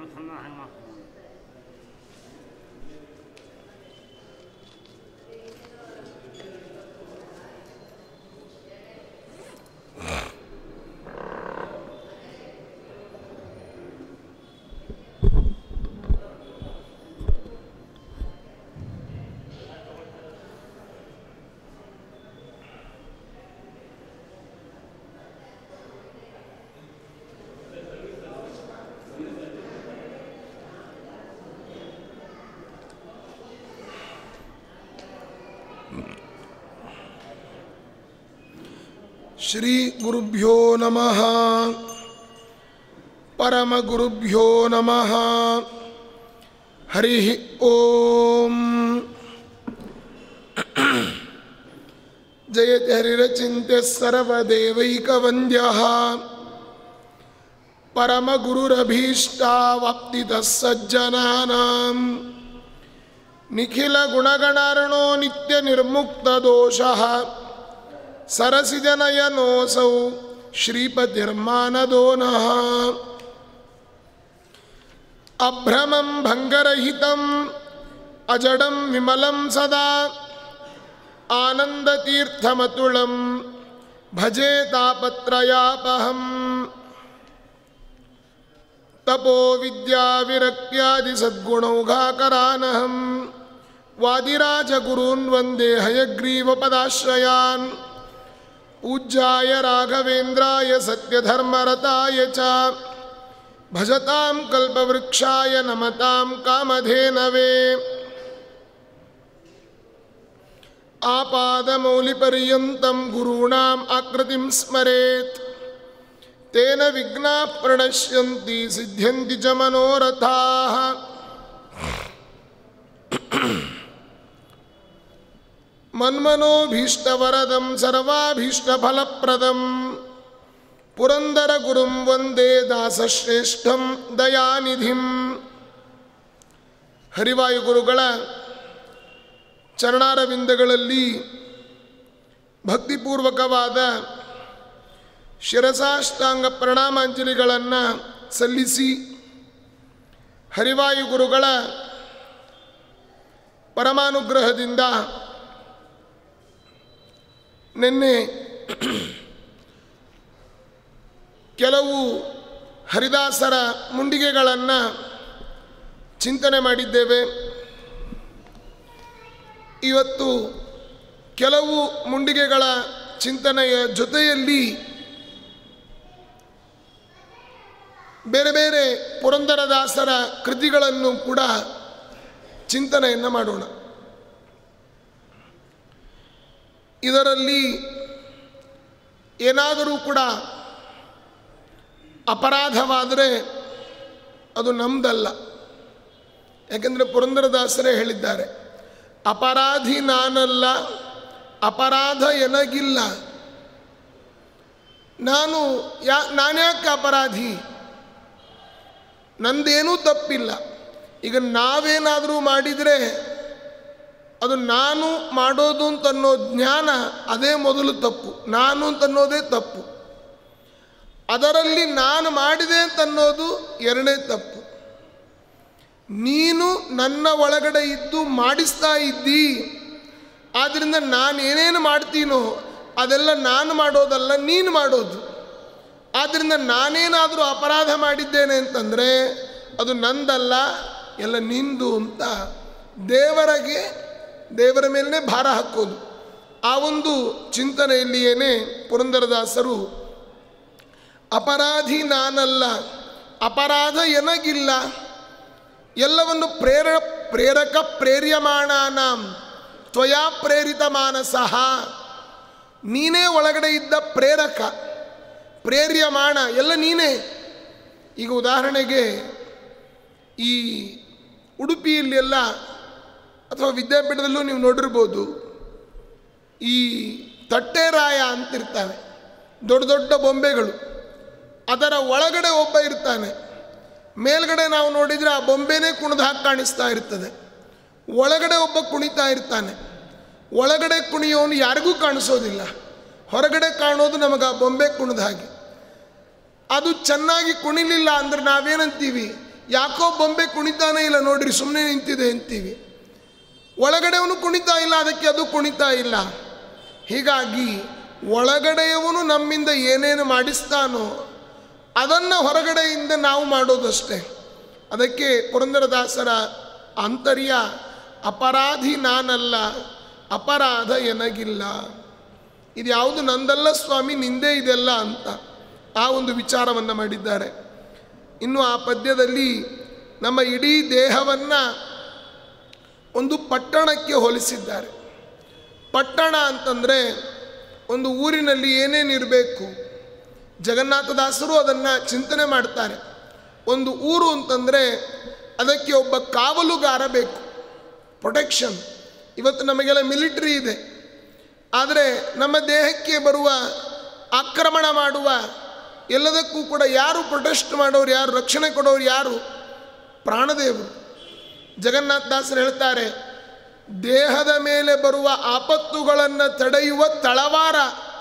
ಸಣ್ಣ ಹಂಗೆ ಮಾಡ್ಕೊಂಡು ಶ್ರೀ ಗುರುಭ್ಯೋ ನಮಃ ಪರಮಗುರುಭ್ಯೋ ನಮಃ ಹರಿ ಓಂ ಜಯತಿ ಹರಿರಚಿಂತ್ಯ ಸರ್ವದೇವೈಕವಂದ್ಯ ಪರಮಗುರುರಭೀಷ್ಟಾವಾಪ್ತಿತಃ ಸಜ್ಜನಾನಾಂ ನಿಖಿಲಗುಣಗಣಾರ್ಣೋ ನಿತ್ಯನಿರ್ಮುಕ್ತದೋಷಃ सरसिजनयनोऽसौ श्रीपतिर्मानदो नः अभ्रमं भङ्गरहितम् अजडं विमलं सदा आनन्दतीर्थमतुलं भजे तापत्रयापहम् तपोविद्याविरक्त्यादिसद्गुणौघाकरानहं वादिराजगुरून् वन्दे हयग्रीवपदाश्रयान् पूज्याय राघवेन्द्राय सत्यधर्मरताय च भजतां कल्पवृक्षाय नमतां कामधेनवे आपादमौलिपर्यन्तं गुरूणाम् आकृतिं स्मरेत् तेन विघ्नाः प्रणश्यन्ति सिद्ध्यन्ति च मनोरथाः मन्मनोभीष्टवरदं सर्वाभीष्टफलप्रदं पुरन्दरगुरुं वन्दे दासಶ್ರೇಷ್ಠಂ ದಯಾನಿಧಿಂ ಹರಿವಾಯುಗುರುಗಳ ಚರಣಾರವಿಂದಗಳಲ್ಲಿ ಭಕ್ತಿಪೂರ್ವಕವಾದ ಶಿರಸಾಷ್ಟಾಂಗ ಪ್ರಣಾಮಾಂಜಲಿಗಳನ್ನು ಸಲ್ಲಿಸಿ ಹರಿವಾಯುಗುರುಗಳ ಪರಮಾನುಗ್ರಹದಿಂದ ನಿನ್ನೆ ಕೆಲವು ಹರಿದಾಸರ ಮುಂಡಿಗೆಗಳನ್ನು ಚಿಂತನೆ ಮಾಡಿದ್ದೇವೆ ಇವತ್ತು ಕೆಲವು ಮುಂಡಿಗೆಗಳ ಚಿಂತನೆಯ ಜೊತೆಯಲ್ಲಿ ಬೇರೆ ಬೇರೆ ಪುರಂದರದಾಸರ ಕೃತಿಗಳನ್ನು ಕೂಡ ಚಿಂತನೆಯನ್ನು ಮಾಡೋಣ ಇದರಲ್ಲಿ ಏನಾದರೂ ಕೂಡ ಅಪರಾಧವಾದರೆ ಅದು ನಮ್ದಲ್ಲ ಯಾಕೆಂದರೆ ಪುರಂದರದಾಸರೇ ಹೇಳಿದ್ದಾರೆ ಅಪರಾಧಿ ನಾನಲ್ಲ ಅಪರಾಧ ಎನಗಿಲ್ಲ ನಾನು ಯಾ ನಾನ್ಯಾಕೆ ಅಪರಾಧಿ ನಂದೇನೂ ತಪ್ಪಿಲ್ಲ ಈಗ ನಾವೇನಾದರೂ ಮಾಡಿದರೆ ಅದು ನಾನು ಮಾಡೋದು ಅಂತನ್ನೋ ಜ್ಞಾನ ಅದೇ ಮೊದಲು ತಪ್ಪು ನಾನು ಅಂತನ್ನೋದೇ ತಪ್ಪು ಅದರಲ್ಲಿ ನಾನು ಮಾಡಿದೆ ಅಂತನ್ನೋದು ಎರಡನೇ ತಪ್ಪು ನೀನು ನನ್ನ ಒಳಗಡೆ ಇದ್ದು ಮಾಡಿಸ್ತಾ ಇದ್ದಿ ಆದ್ದರಿಂದ ನಾನು ಏನೇನು ಮಾಡ್ತೀನೋ ಅದೆಲ್ಲ ನಾನು ಮಾಡೋದಲ್ಲ ನೀನು ಮಾಡೋದು ಆದ್ದರಿಂದ ನಾನೇನಾದರೂ ಅಪರಾಧ ಮಾಡಿದ್ದೇನೆ ಅಂತಂದರೆ ಅದು ನಂದಲ್ಲ ಎಲ್ಲ ನಿಂದು ಅಂತ ದೇವರಿಗೆ ದೇವರ ಮೇಲೇ ಭಾರ ಹಾಕೋದು ಆ ಒಂದು ಚಿಂತನೆಯಲ್ಲಿಯೇ ಪುರಂದರದಾಸರು ಅಪರಾಧಿ ನಾನಲ್ಲ ಅಪರಾಧ ಎನಗಿಲ್ಲ ಎಲ್ಲವನ್ನು ಪ್ರೇರ ಪ್ರೇರಕ ಪ್ರೇರ್ಯಮಾಣಾನಾಂ ತ್ವಯಾ ಪ್ರೇರಿತ ಮಾನಸಃ ನೀನೇ ಒಳಗಡೆ ಇದ್ದ ಪ್ರೇರಕ ಪ್ರೇರ್ಯಮಾಣ ಎಲ್ಲ ನೀನೇ ಈಗ ಉದಾಹರಣೆಗೆ ಈ ಉಡುಪಿಯಲ್ಲಿ ಎಲ್ಲ ಅಥವಾ ವಿದ್ಯಾಪೀಠದಲ್ಲೂ ನೀವು ನೋಡಿರ್ಬೋದು ಈ ತಟ್ಟೆರಾಯ ಅಂತಿರ್ತವೆ ದೊಡ್ಡ ದೊಡ್ಡ ಬೊಂಬೆಗಳು ಅದರ ಒಳಗಡೆ ಒಬ್ಬ ಇರ್ತಾನೆ ಮೇಲ್ಗಡೆ ನಾವು ನೋಡಿದರೆ ಆ ಬೊಂಬೆನೇ ಕುಣಿದು ಹಾಕಿ ಕಾಣಿಸ್ತಾ ಇರ್ತದೆ ಒಳಗಡೆ ಒಬ್ಬ ಕುಣಿತಾ ಇರ್ತಾನೆ ಒಳಗಡೆ ಕುಣಿಯೋನು ಯಾರಿಗೂ ಕಾಣಿಸೋದಿಲ್ಲ ಹೊರಗಡೆ ಕಾಣೋದು ನಮಗೆ ಆ ಬೊಂಬೆ ಕುಣಿದ ಹಾಗೆ ಅದು ಚೆನ್ನಾಗಿ ಕುಣಿಲಿಲ್ಲ ಅಂದ್ರೆ ನಾವೇನಂತೀವಿ ಯಾಕೋ ಬೊಂಬೆ ಕುಣಿತಾನೇ ಇಲ್ಲ ನೋಡ್ರಿ ಸುಮ್ಮನೆ ನಿಂತಿದೆ ಅಂತೀವಿ ಒಳಗಡೆಯವನು ಕುಣಿತಾ ಇಲ್ಲ ಅದಕ್ಕೆ ಅದು ಕುಣಿತಾ ಇಲ್ಲ ಹೀಗಾಗಿ ಒಳಗಡೆಯವನು ನಮ್ಮಿಂದ ಏನೇನು ಮಾಡಿಸ್ತಾನೋ ಅದನ್ನು ಹೊರಗಡೆಯಿಂದ ನಾವು ಮಾಡೋದಷ್ಟೇ ಅದಕ್ಕೆ ಪುರಂದರದಾಸರ ಆಂತರ್ಯ ಅಪರಾಧಿ ನಾನಲ್ಲ ಅಪರಾಧ ಎನಗಿಲ್ಲ ಇದು ಯಾವುದು ನಂದಲ್ಲ ಸ್ವಾಮಿ ನಿಂದೇ ಇದೆಲ್ಲ ಅಂತ ಆ ಒಂದು ವಿಚಾರವನ್ನು ಮಾಡಿದ್ದಾರೆ ಇನ್ನು ಆ ಪದ್ಯದಲ್ಲಿ ನಮ್ಮ ಇಡೀ ದೇಹವನ್ನು ಒಂದು ಪಟ್ಟಣಕ್ಕೆ ಹೋಲಿಸಿದ್ದಾರೆ ಪಟ್ಟಣ ಅಂತಂದರೆ ಒಂದು ಊರಿನಲ್ಲಿ ಏನೇನಿರಬೇಕು ಜಗನ್ನಾಥದಾಸರು ಅದನ್ನು ಚಿಂತನೆ ಮಾಡ್ತಾರೆ ಒಂದು ಊರು ಅಂತಂದರೆ ಅದಕ್ಕೆ ಒಬ್ಬ ಕಾವಲುಗಾರ ಬೇಕು ಪ್ರೊಟೆಕ್ಷನ್ ಇವತ್ತು ನಮಗೆಲ್ಲ ಮಿಲಿಟ್ರಿ ಇದೆ ಆದರೆ ನಮ್ಮ ದೇಹಕ್ಕೆ ಬರುವ ಆಕ್ರಮಣ ಮಾಡುವ ಎಲ್ಲದಕ್ಕೂ ಕೂಡ ಯಾರು ಪ್ರೊಟೆಸ್ಟ್ ಮಾಡೋರು ಯಾರು ರಕ್ಷಣೆ ಕೊಡೋರು ಯಾರು ಪ್ರಾಣದೇವರು ಜಗನ್ನಾಥದಾಸರು ಹೇಳ್ತಾರೆ ದೇಹದ ಮೇಲೆ ಬರುವ ಆಪತ್ತುಗಳನ್ನು ತಡೆಯುವ ತಳವಾರ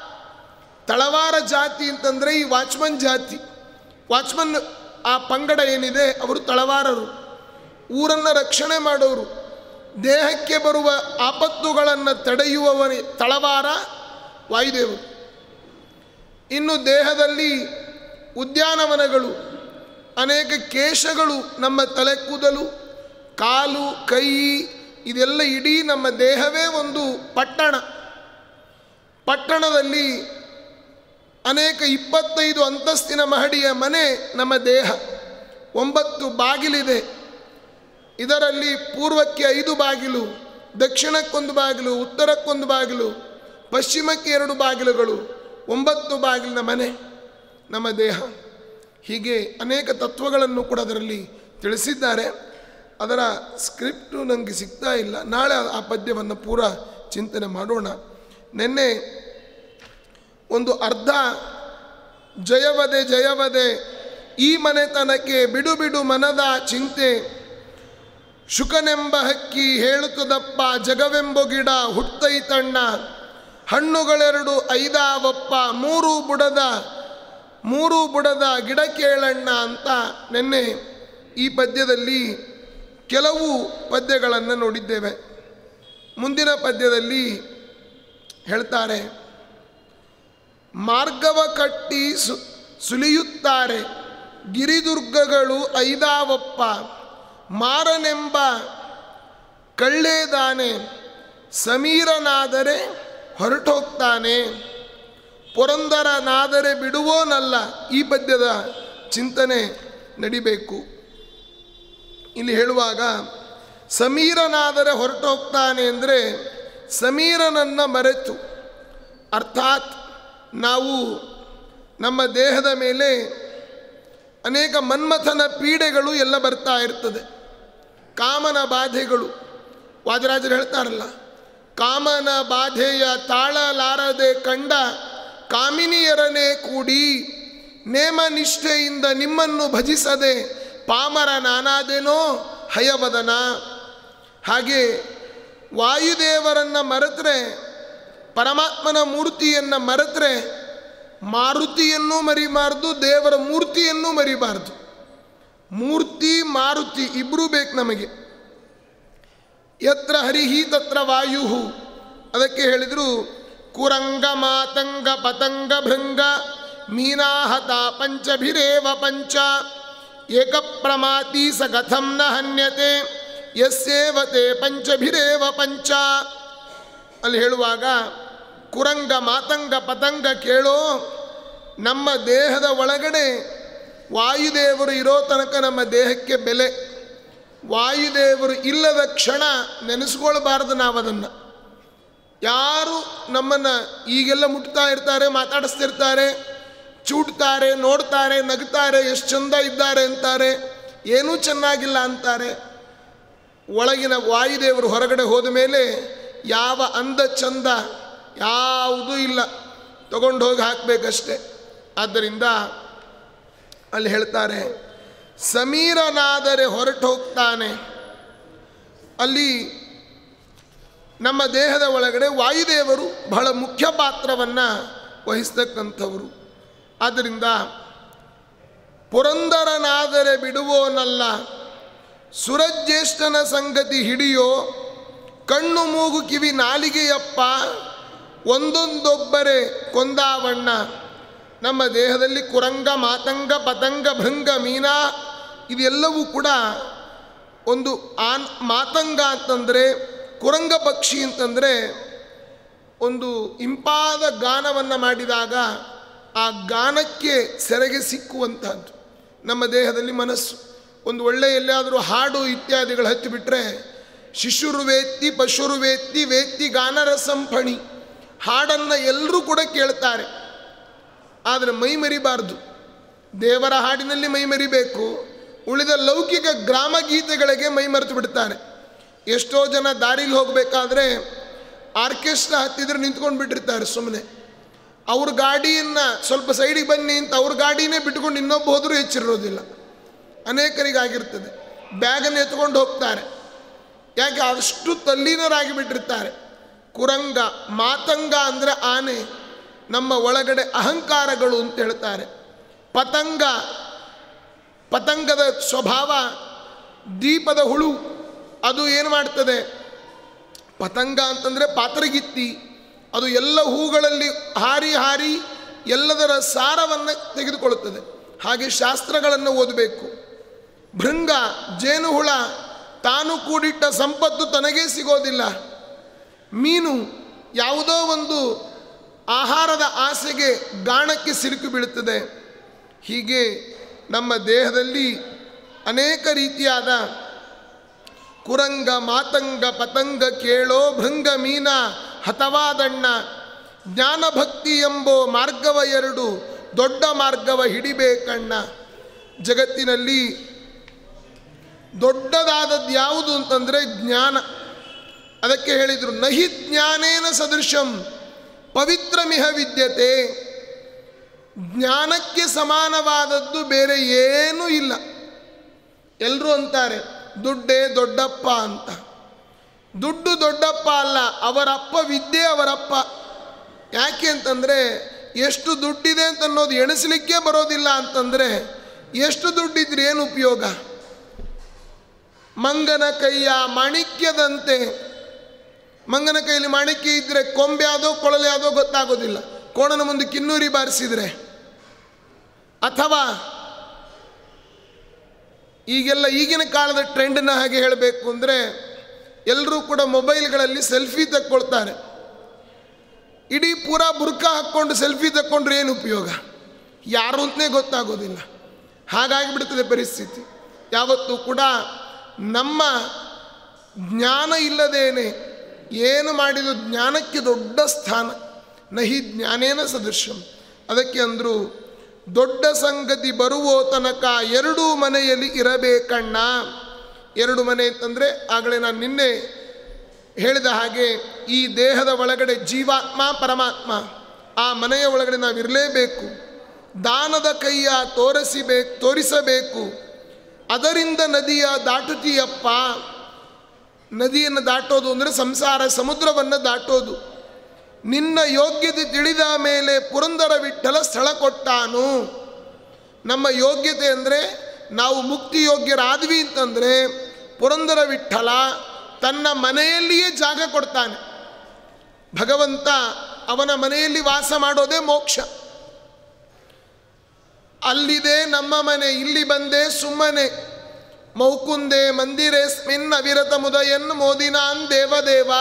ತಳವಾರ ಜಾತಿ ಅಂತಂದರೆ ಈ ವಾಚ್ಮನ್ ಜಾತಿ ವಾಚ್ಮನ್ ಆ ಪಂಗಡ ಏನಿದೆ ಅವರು ತಳವಾರರು ಊರನ್ನು ರಕ್ಷಣೆ ಮಾಡೋರು ದೇಹಕ್ಕೆ ಬರುವ ಆಪತ್ತುಗಳನ್ನು ತಡೆಯುವವನೇ ತಳವಾರ ವಾಯುದೇವರು ಇನ್ನು ದೇಹದಲ್ಲಿ ಉದ್ಯಾನವನಗಳು ಅನೇಕ ಕೇಶಗಳು ನಮ್ಮ ತಲೆ ಕೂದಲು ಕಾಲು ಕೈ ಇದೆಲ್ಲ ಇಡೀ ನಮ್ಮ ದೇಹವೇ ಒಂದು ಪಟ್ಟಣ ಪಟ್ಟಣದಲ್ಲಿ ಅನೇಕ ಇಪ್ಪತ್ತೈದು ಅಂತಸ್ತಿನ ಮಹಡಿಯ ಮನೆ ನಮ್ಮ ದೇಹ ಒಂಬತ್ತು ಬಾಗಿಲಿದೆ ಇದರಲ್ಲಿ ಪೂರ್ವಕ್ಕೆ ಐದು ಬಾಗಿಲು ದಕ್ಷಿಣಕ್ಕೊಂದು ಬಾಗಿಲು ಉತ್ತರಕ್ಕೊಂದು ಬಾಗಿಲು ಪಶ್ಚಿಮಕ್ಕೆ ಎರಡು ಬಾಗಿಲುಗಳು ಒಂಬತ್ತು ಬಾಗಿಲಿನ ಮನೆ ನಮ್ಮ ದೇಹ ಹೀಗೆ ಅನೇಕ ತತ್ವಗಳನ್ನು ಕೂಡ ಅದರಲ್ಲಿ ತಿಳಿಸಿದ್ದಾರೆ ಅದರ ಸ್ಕ್ರಿಪ್ಟು ನನಗೆ ಸಿಗ್ತಾ ಇಲ್ಲ ನಾಳೆ ಆ ಪದ್ಯವನ್ನು ಪೂರ ಚಿಂತನೆ ಮಾಡೋಣ ನಿನ್ನೆ ಒಂದು ಅರ್ಧ ಜಯವದೆ ಜಯವದೆ ಈ ಮನೆತನಕ್ಕೆ ಬಿಡು ಬಿಡು ಮನದ ಚಿಂತೆ ಶುಕನೆಂಬ ಹಕ್ಕಿ ಹೇಳುತ್ತದಪ್ಪ ಜಗವೆಂಬ ಗಿಡ ಹುಟ್ಟೈತಣ್ಣ ಹಣ್ಣುಗಳೆರಡು ಐದಾವಪ್ಪ ಮೂರು ಬುಡದ ಮೂರು ಬುಡದ ಗಿಡ ಕೇಳಣ್ಣ ಅಂತ ನಿನ್ನೆ ಈ ಪದ್ಯದಲ್ಲಿ ಕೆಲವು ಪದ್ಯಗಳನ್ನು ನೋಡಿದ್ದೇವೆ ಮುಂದಿನ ಪದ್ಯದಲ್ಲಿ ಹೇಳ್ತಾರೆ ಮಾರ್ಗವ ಕಟ್ಟಿ ಸು ಸುಲಿಯುತ್ತಾರೆ ಗಿರಿದುರ್ಗಗಳು ಐದಾವಪ್ಪ ಮಾರನೆಂಬ ಕಳ್ಳೇದಾನೆ ಸಮೀರನಾದರೆ ಹೊರಟೋಗ್ತಾನೆ ಪುರಂದರನಾದರೆ ಬಿಡುವೋನಲ್ಲ ಈ ಪದ್ಯದ ಚಿಂತನೆ ನಡಿಬೇಕು ಇಲ್ಲಿ ಹೇಳುವಾಗ ಸಮೀರನಾದರೆ ಹೊರಟೋಗ್ತಾನೆ ಅಂದರೆ ಸಮೀರನನ್ನು ಮರೆತು ಅರ್ಥಾತ್ ನಾವು ನಮ್ಮ ದೇಹದ ಮೇಲೆ ಅನೇಕ ಮನ್ಮಥನ ಪೀಡೆಗಳು ಎಲ್ಲ ಬರ್ತಾ ಇರ್ತದೆ ಕಾಮನ ಬಾಧೆಗಳು ವಾದರಾಜರು ಹೇಳ್ತಾರಲ್ಲ ಕಾಮನ ಬಾಧೆಯ ತಾಳಲಾರದೆ ಕಂಡ ಕಾಮಿನಿಯರನೇ ಕೂಡಿ ನೇಮ ನಿಷ್ಠೆಯಿಂದ ನಿಮ್ಮನ್ನು ಭಜಿಸದೆ ಪಾಮರ ನಾನಾದೇನೋ ಹಯವದನ ಹಾಗೆ ವಾಯುದೇವರನ್ನು ಮರೆತರೆ ಪರಮಾತ್ಮನ ಮೂರ್ತಿಯನ್ನು ಮರೆತರೆ ಮಾರುತಿಯನ್ನು ಮರಿಬಾರ್ದು ದೇವರ ಮೂರ್ತಿಯನ್ನು ಮರಿಬಾರ್ದು ಮೂರ್ತಿ ಮಾರುತಿ ಇಬ್ಬರೂ ಬೇಕು ನಮಗೆ ಯತ್ರ ಹರಿಹಿ ತತ್ರ ವಾಯು ಅದಕ್ಕೆ ಹೇಳಿದರು ಕುರಂಗ ಮಾತಂಗ ಪತಂಗ ಭೃಂಗ ಮೀನಾಹತ ಪಂಚಭಿರೇವ ಪಂಚ ಏಕಪ್ರಮಾತಿ ಸ ಕಥಂ ನ ಹನ್ಯತೆ ಯಸ್ಸೇವತೆ ಪಂಚಭಿರೇವ ಪಂಚ ಅಲ್ಲಿ ಹೇಳುವಾಗ ಕುರಂಗ ಮಾತಂಗ ಪತಂಗ ಕೇಳೋ ನಮ್ಮ ದೇಹದ ಒಳಗಡೆ ವಾಯುದೇವರು ಇರೋ ತನಕ ನಮ್ಮ ದೇಹಕ್ಕೆ ಬೆಲೆ ವಾಯುದೇವರು ಇಲ್ಲದ ಕ್ಷಣ ನೆನೆಸ್ಕೊಳ್ಬಾರ್ದು ನಾವು ಅದನ್ನು ಯಾರು ನಮ್ಮನ್ನು ಈಗೆಲ್ಲ ಮುಟ್ತಾ ಇರ್ತಾರೆ ಮಾತಾಡಿಸ್ತಿರ್ತಾರೆ ಚೂಡ್ತಾರೆ ನೋಡ್ತಾರೆ ನಗ್ತಾರೆ ಎಷ್ಟು ಚಂದ ಇದ್ದಾರೆ ಅಂತಾರೆ ಏನೂ ಚೆನ್ನಾಗಿಲ್ಲ ಅಂತಾರೆ ಒಳಗಿನ ವಾಯುದೇವರು ಹೊರಗಡೆ ಹೋದ ಮೇಲೆ ಯಾವ ಅಂದ ಚಂದ ಯಾವುದೂ ಇಲ್ಲ ತಗೊಂಡು ಹೋಗಿ ಹಾಕಬೇಕಷ್ಟೆ ಆದ್ದರಿಂದ ಅಲ್ಲಿ ಹೇಳ್ತಾರೆ ಸಮೀರನಾದರೆ ಹೊರಟು ಹೋಗ್ತಾನೆ ಅಲ್ಲಿ ನಮ್ಮ ದೇಹದ ಒಳಗಡೆ ವಾಯುದೇವರು ಬಹಳ ಮುಖ್ಯ ಪಾತ್ರವನ್ನು ವಹಿಸ್ತಕ್ಕಂಥವರು ಆದ್ದರಿಂದ ಪುರಂದರನಾದರೆ ಬಿಡುವೋನಲ್ಲ ಸುರಜ್ಯೇಷ್ಠನ ಸಂಗತಿ ಹಿಡಿಯೋ ಕಣ್ಣು ಮೂಗು ಕಿವಿ ನಾಲಿಗೆಯಪ್ಪ ಒಂದೊಂದೊಬ್ಬರೇ ಕೊಂದಾವಣ್ಣ ನಮ್ಮ ದೇಹದಲ್ಲಿ ಕುರಂಗ ಮಾತಂಗ ಪತಂಗ ಭೃಂಗ ಮೀನಾ ಇದೆಲ್ಲವೂ ಕೂಡ ಒಂದು ಆನ್ ಮಾತಂಗ ಅಂತಂದರೆ ಕುರಂಗ ಪಕ್ಷಿ ಅಂತಂದರೆ ಒಂದು ಇಂಪಾದ ಗಾನವನ್ನು ಮಾಡಿದಾಗ ಆ ಗಾನಕ್ಕೆ ಸೆರೆಗೆ ಸಿಕ್ಕುವಂತಹದ್ದು ನಮ್ಮ ದೇಹದಲ್ಲಿ ಮನಸ್ಸು ಒಂದು ಒಳ್ಳೆ ಎಲ್ಲಾದರೂ ಹಾಡು ಇತ್ಯಾದಿಗಳು ಹಚ್ಚಿಬಿಟ್ರೆ ಶಿಶುರು ವೇತ್ತಿ ಪಶುರು ವೇತ್ತಿ ವೇತ್ತಿ ಗಾನರಸಂಫಣಿ ಹಾಡನ್ನು ಎಲ್ಲರೂ ಕೂಡ ಕೇಳ್ತಾರೆ ಆದರೆ ಮೈ ಮರಿಬಾರ್ದು ದೇವರ ಹಾಡಿನಲ್ಲಿ ಮೈ ಮರಿಬೇಕು ಉಳಿದ ಲೌಕಿಕ ಗ್ರಾಮ ಗೀತೆಗಳಿಗೆ ಮೈ ಮರೆತು ಬಿಡ್ತಾರೆ ಎಷ್ಟೋ ಜನ ದಾರಿಲಿ ಹೋಗಬೇಕಾದ್ರೆ ಆರ್ಕೆಸ್ಟ್ರಾ ಹತ್ತಿದ್ರೆ ನಿಂತ್ಕೊಂಡು ಬಿಟ್ಟಿರ್ತಾರೆ ಸುಮ್ಮನೆ ಅವ್ರ ಗಾಡಿಯನ್ನು ಸ್ವಲ್ಪ ಸೈಡಿಗೆ ಬನ್ನಿ ಅಂತ ಅವ್ರ ಗಾಡಿನೇ ಬಿಟ್ಕೊಂಡು ಇನ್ನೊಬ್ಬ ಹೋದರೂ ಹೆಚ್ಚಿರೋದಿಲ್ಲ ಅನೇಕರಿಗಾಗಿರ್ತದೆ ಬ್ಯಾಗನ್ನು ಎತ್ಕೊಂಡು ಹೋಗ್ತಾರೆ ಯಾಕೆ ಅಷ್ಟು ತಲ್ಲೀನರಾಗಿ ಬಿಟ್ಟಿರ್ತಾರೆ ಕುರಂಗ ಮಾತಂಗ ಅಂದರೆ ಆನೆ ನಮ್ಮ ಒಳಗಡೆ ಅಹಂಕಾರಗಳು ಅಂತ ಹೇಳ್ತಾರೆ ಪತಂಗ ಪತಂಗದ ಸ್ವಭಾವ ದೀಪದ ಹುಳು ಅದು ಏನು ಮಾಡ್ತದೆ ಪತಂಗ ಅಂತಂದರೆ ಪಾತ್ರಗಿತ್ತಿ ಅದು ಎಲ್ಲ ಹೂಗಳಲ್ಲಿ ಹಾರಿ ಹಾರಿ ಎಲ್ಲದರ ಸಾರವನ್ನು ತೆಗೆದುಕೊಳ್ಳುತ್ತದೆ ಹಾಗೆ ಶಾಸ್ತ್ರಗಳನ್ನು ಓದಬೇಕು ಭೃಂಗ ಜೇನುಹುಳ ತಾನು ಕೂಡಿಟ್ಟ ಸಂಪತ್ತು ತನಗೇ ಸಿಗೋದಿಲ್ಲ ಮೀನು ಯಾವುದೋ ಒಂದು ಆಹಾರದ ಆಸೆಗೆ ಗಾಣಕ್ಕೆ ಸಿಲುಕು ಬೀಳುತ್ತದೆ ಹೀಗೆ ನಮ್ಮ ದೇಹದಲ್ಲಿ ಅನೇಕ ರೀತಿಯಾದ ಕುರಂಗ ಮಾತಂಗ ಪತಂಗ ಕೇಳೋ ಭೃಂಗ ಮೀನ ಹತವಾದಣ್ಣ ಜ್ಞಾನಭಕ್ತಿ ಎಂಬೋ ಮಾರ್ಗವ ಎರಡು ದೊಡ್ಡ ಮಾರ್ಗವ ಹಿಡಿಬೇಕಣ್ಣ ಜಗತ್ತಿನಲ್ಲಿ ದೊಡ್ಡದಾದದ್ದು ಯಾವುದು ಅಂತಂದರೆ ಜ್ಞಾನ ಅದಕ್ಕೆ ಹೇಳಿದರು ನಹಿ ಜ್ಞಾನೇನ ಸದೃಶಂ ಪವಿತ್ರಮಿಹ ವಿದ್ಯತೆ ಜ್ಞಾನಕ್ಕೆ ಸಮಾನವಾದದ್ದು ಬೇರೆ ಏನೂ ಇಲ್ಲ ಎಲ್ಲರೂ ಅಂತಾರೆ ದುಡ್ಡೇ ದೊಡ್ಡಪ್ಪ ಅಂತ ದುಡ್ಡು ದೊಡ್ಡಪ್ಪ ಅಲ್ಲ ಅವರಪ್ಪ ವಿದ್ಯೆ ಅವರಪ್ಪ ಯಾಕೆ ಅಂತಂದರೆ ಎಷ್ಟು ದುಡ್ಡಿದೆ ಅಂತ ಅನ್ನೋದು ಎಣಿಸ್ಲಿಕ್ಕೆ ಬರೋದಿಲ್ಲ ಅಂತಂದರೆ ಎಷ್ಟು ದುಡ್ಡಿದ್ರೆ ಏನು ಉಪಯೋಗ ಮಂಗನ ಕೈಯ ಮಾಣಿಕ್ಯದಂತೆ ಮಂಗನ ಕೈಯಲ್ಲಿ ಮಾಣಿಕ್ಯ ಇದ್ದರೆ ಕೊಂಬೆ ಯಾವುದೋ ಕೊಳಲೆ ಯಾವುದೋ ಗೊತ್ತಾಗೋದಿಲ್ಲ ಕೋಣನ ಮುಂದೆ ಕಿನ್ನೂರಿ ಬಾರಿಸಿದರೆ ಅಥವಾ ಈಗೆಲ್ಲ ಈಗಿನ ಕಾಲದ ಟ್ರೆಂಡನ್ನ ಹಾಗೆ ಹೇಳಬೇಕು ಅಂದರೆ ಎಲ್ಲರೂ ಕೂಡ ಮೊಬೈಲ್ಗಳಲ್ಲಿ ಸೆಲ್ಫಿ ತಕ್ಕೊಳ್ತಾರೆ ಇಡೀ ಪೂರಾ ಬುರ್ಕ ಹಾಕ್ಕೊಂಡು ಸೆಲ್ಫಿ ತಕ್ಕೊಂಡ್ರೆ ಏನು ಉಪಯೋಗ ಯಾರು ಅಂತಲೇ ಗೊತ್ತಾಗೋದಿಲ್ಲ ಹಾಗಾಗಿ ಬಿಡ್ತದೆ ಪರಿಸ್ಥಿತಿ ಯಾವತ್ತೂ ಕೂಡ ನಮ್ಮ ಜ್ಞಾನ ಇಲ್ಲದೇನೆ ಏನು ಮಾಡಿದ ಜ್ಞಾನಕ್ಕೆ ದೊಡ್ಡ ಸ್ಥಾನ ನಹಿ ಜ್ಞಾನೇನ ಸದೃಶ್ಯಂ ಅದಕ್ಕೆ ಅಂದರು ದೊಡ್ಡ ಸಂಗತಿ ಬರುವೋ ತನಕ ಎರಡೂ ಮನೆಯಲ್ಲಿ ಇರಬೇಕಣ್ಣ ಎರಡು ಮನೆ ಅಂತಂದರೆ ಆಗಲೇ ನಾನು ನಿನ್ನೆ ಹೇಳಿದ ಹಾಗೆ ಈ ದೇಹದ ಒಳಗಡೆ ಜೀವಾತ್ಮ ಪರಮಾತ್ಮ ಆ ಮನೆಯ ಒಳಗಡೆ ನಾವಿರಲೇಬೇಕು ದಾನದ ಕೈಯ ತೋರಿಸಿಬೇಕು ತೋರಿಸಬೇಕು ಅದರಿಂದ ನದಿಯ ದಾಟುತ್ತೀಯಪ್ಪ ನದಿಯನ್ನು ದಾಟೋದು ಅಂದರೆ ಸಂಸಾರ ಸಮುದ್ರವನ್ನು ದಾಟೋದು ನಿನ್ನ ಯೋಗ್ಯತೆ ತಿಳಿದ ಮೇಲೆ ಪುರಂದರ ವಿಠಲ ಸ್ಥಳ ಕೊಟ್ಟಾನು ನಮ್ಮ ಯೋಗ್ಯತೆ ಅಂದರೆ ನಾವು ಮುಕ್ತಿ ಯೋಗ್ಯರಾದ್ವಿ ಅಂತಂದರೆ ಪುರಂದರ ವಿಠಲ ತನ್ನ ಮನೆಯಲ್ಲಿಯೇ ಜಾಗ ಕೊಡ್ತಾನೆ ಭಗವಂತ ಅವನ ಮನೆಯಲ್ಲಿ ವಾಸ ಮಾಡೋದೇ ಮೋಕ್ಷ ಅಲ್ಲಿದೆ ನಮ್ಮ ಮನೆ ಇಲ್ಲಿ ಬಂದೆ ಸುಮ್ಮನೆ ಮೌಕುಂದೆ ಮಂದಿರೇಸ್ಮಿನ್ ಅವಿರತ ಮುದಯನ್ ಮೋದಿನಾನ್ ದೇವದೇವ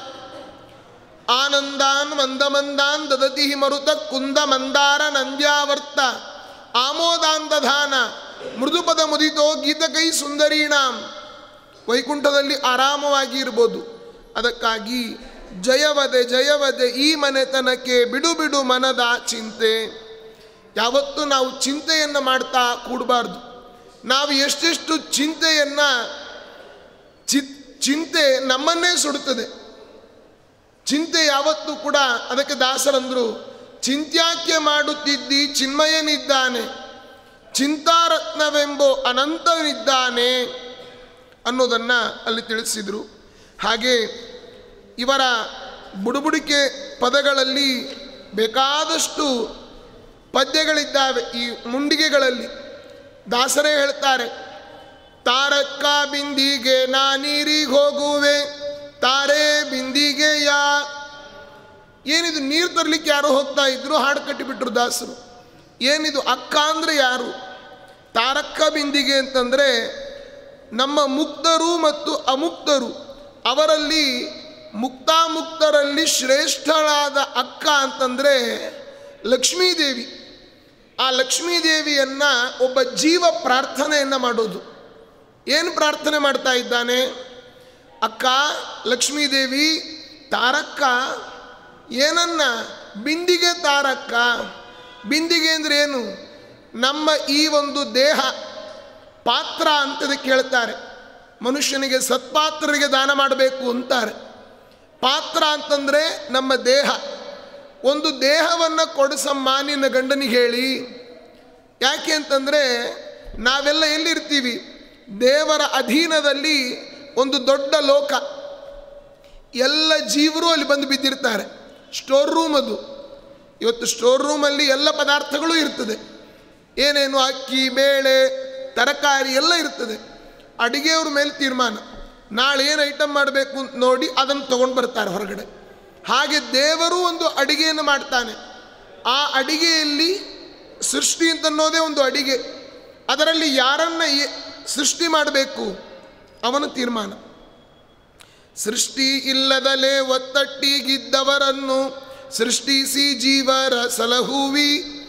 ಆನಂದಾನ್ ಮಂದಮಂದಾನ್ ದದತಿ ಮರುತ ಕುಂದ ಮಂದಾರ ನಂದ್ಯಾವರ್ತ ಆಮೋದಾಂದಧಾನ ಮೃದುಪದ ಮುದಿತೋ ಗೀತಕೈ ಸುಂದರೀಣಾಂ ವೈಕುಂಠದಲ್ಲಿ ಆರಾಮವಾಗಿ ಇರ್ಬೋದು ಅದಕ್ಕಾಗಿ ಜಯವದೆ ಜಯವದೆ ಈ ಮನೆತನಕ್ಕೆ ಬಿಡು ಬಿಡು ಮನದ ಚಿಂತೆ ಯಾವತ್ತೂ ನಾವು ಚಿಂತೆಯನ್ನು ಮಾಡ್ತಾ ಕೂಡಬಾರ್ದು ನಾವು ಎಷ್ಟೆಷ್ಟು ಚಿಂತೆಯನ್ನು ಚಿತ್ ಚಿಂತೆ ನಮ್ಮನ್ನೇ ಸುಡುತ್ತದೆ ಚಿಂತೆ ಯಾವತ್ತೂ ಕೂಡ ಅದಕ್ಕೆ ದಾಸರಂದರು ಚಿಂತ್ಯಾಖ್ಯ ಮಾಡುತ್ತಿದ್ದಿ ಚಿನ್ಮಯನಿದ್ದಾನೆ ಚಿಂತಾರತ್ನವೆಂಬೋ ಅನಂತನಿದ್ದಾನೆ ಅನ್ನೋದನ್ನು ಅಲ್ಲಿ ತಿಳಿಸಿದರು ಹಾಗೆ ಇವರ ಬುಡುಬುಡಿಕೆ ಪದಗಳಲ್ಲಿ ಬೇಕಾದಷ್ಟು ಪದ್ಯಗಳಿದ್ದಾವೆ ಈ ಮುಂಡಿಗೆಗಳಲ್ಲಿ ದಾಸರೇ ಹೇಳ್ತಾರೆ ತಾರಕ್ಕ ಬಿಂದಿಗೆ ನಾ ನೀರಿಗೆ ಹೋಗುವೆ ತಾರೆ ಬಿಂದಿಗೆ ಯಾ ಏನಿದು ನೀರು ತರಲಿಕ್ಕೆ ಯಾರೋ ಹೋಗ್ತಾ ಇದ್ರು ಹಾಡು ಕಟ್ಟಿಬಿಟ್ರು ದಾಸರು ಏನಿದು ಅಕ್ಕ ಅಂದರೆ ಯಾರು ತಾರಕ್ಕ ಬಿಂದಿಗೆ ಅಂತಂದರೆ ನಮ್ಮ ಮುಕ್ತರು ಮತ್ತು ಅಮುಕ್ತರು ಅವರಲ್ಲಿ ಮುಕ್ತಾಮುಕ್ತರಲ್ಲಿ ಶ್ರೇಷ್ಠಳಾದ ಅಕ್ಕ ಅಂತಂದರೆ ಲಕ್ಷ್ಮೀದೇವಿ ಆ ಲಕ್ಷ್ಮೀದೇವಿಯನ್ನು ಒಬ್ಬ ಜೀವ ಪ್ರಾರ್ಥನೆಯನ್ನು ಮಾಡೋದು ಏನು ಪ್ರಾರ್ಥನೆ ಮಾಡ್ತಾ ಇದ್ದಾನೆ ಅಕ್ಕ ಲಕ್ಷ್ಮೀದೇವಿ ತಾರಕ್ಕ ಏನನ್ನ ಬಿಂದಿಗೆ ತಾರಕ್ಕ ಬಿಂದಿಗೆ ಅಂದರೆ ಏನು ನಮ್ಮ ಈ ಒಂದು ದೇಹ ಪಾತ್ರ ಅಂತದ ಕೇಳ್ತಾರೆ ಮನುಷ್ಯನಿಗೆ ಸತ್ಪಾತ್ರರಿಗೆ ದಾನ ಮಾಡಬೇಕು ಅಂತಾರೆ ಪಾತ್ರ ಅಂತಂದರೆ ನಮ್ಮ ದೇಹ ಒಂದು ದೇಹವನ್ನು ಕೊಡಿಸಮ್ಮ ನಿನ್ನ ಗಂಡನಿಗೆ ಹೇಳಿ ಯಾಕೆ ಅಂತಂದರೆ ನಾವೆಲ್ಲ ಎಲ್ಲಿರ್ತೀವಿ ದೇವರ ಅಧೀನದಲ್ಲಿ ಒಂದು ದೊಡ್ಡ ಲೋಕ ಎಲ್ಲ ಜೀವರು ಅಲ್ಲಿ ಬಂದು ಬಿದ್ದಿರ್ತಾರೆ ಸ್ಟೋರ್ ರೂಮ್ ಅದು ಇವತ್ತು ಸ್ಟೋರ್ ರೂಮಲ್ಲಿ ಎಲ್ಲ ಪದಾರ್ಥಗಳು ಇರ್ತದೆ ಏನೇನು ಅಕ್ಕಿ ಬೇಳೆ ತರಕಾರಿ ಎಲ್ಲ ಇರ್ತದೆ ಅಡಿಗೆಯವ್ರ ಮೇಲೆ ತೀರ್ಮಾನ ನಾಳೆ ಏನು ಐಟಮ್ ಮಾಡಬೇಕು ಅಂತ ನೋಡಿ ಅದನ್ನು ತೊಗೊಂಡು ಬರ್ತಾರೆ ಹೊರಗಡೆ ಹಾಗೆ ದೇವರು ಒಂದು ಅಡಿಗೆಯನ್ನು ಮಾಡ್ತಾನೆ ಆ ಅಡಿಗೆಯಲ್ಲಿ ಸೃಷ್ಟಿ ಅಂತನ್ನೋದೇ ಒಂದು ಅಡಿಗೆ ಅದರಲ್ಲಿ ಯಾರನ್ನ ಎ- ಸೃಷ್ಟಿ ಮಾಡಬೇಕು ಅವನ ತೀರ್ಮಾನ ಸೃಷ್ಟಿ ಇಲ್ಲದಲೇ ಒತ್ತಟ್ಟಿಗಿದ್ದವರನ್ನು ಸೃಷ್ಟಿಸಿ ಜೀವರ ಸಲಹುವಿ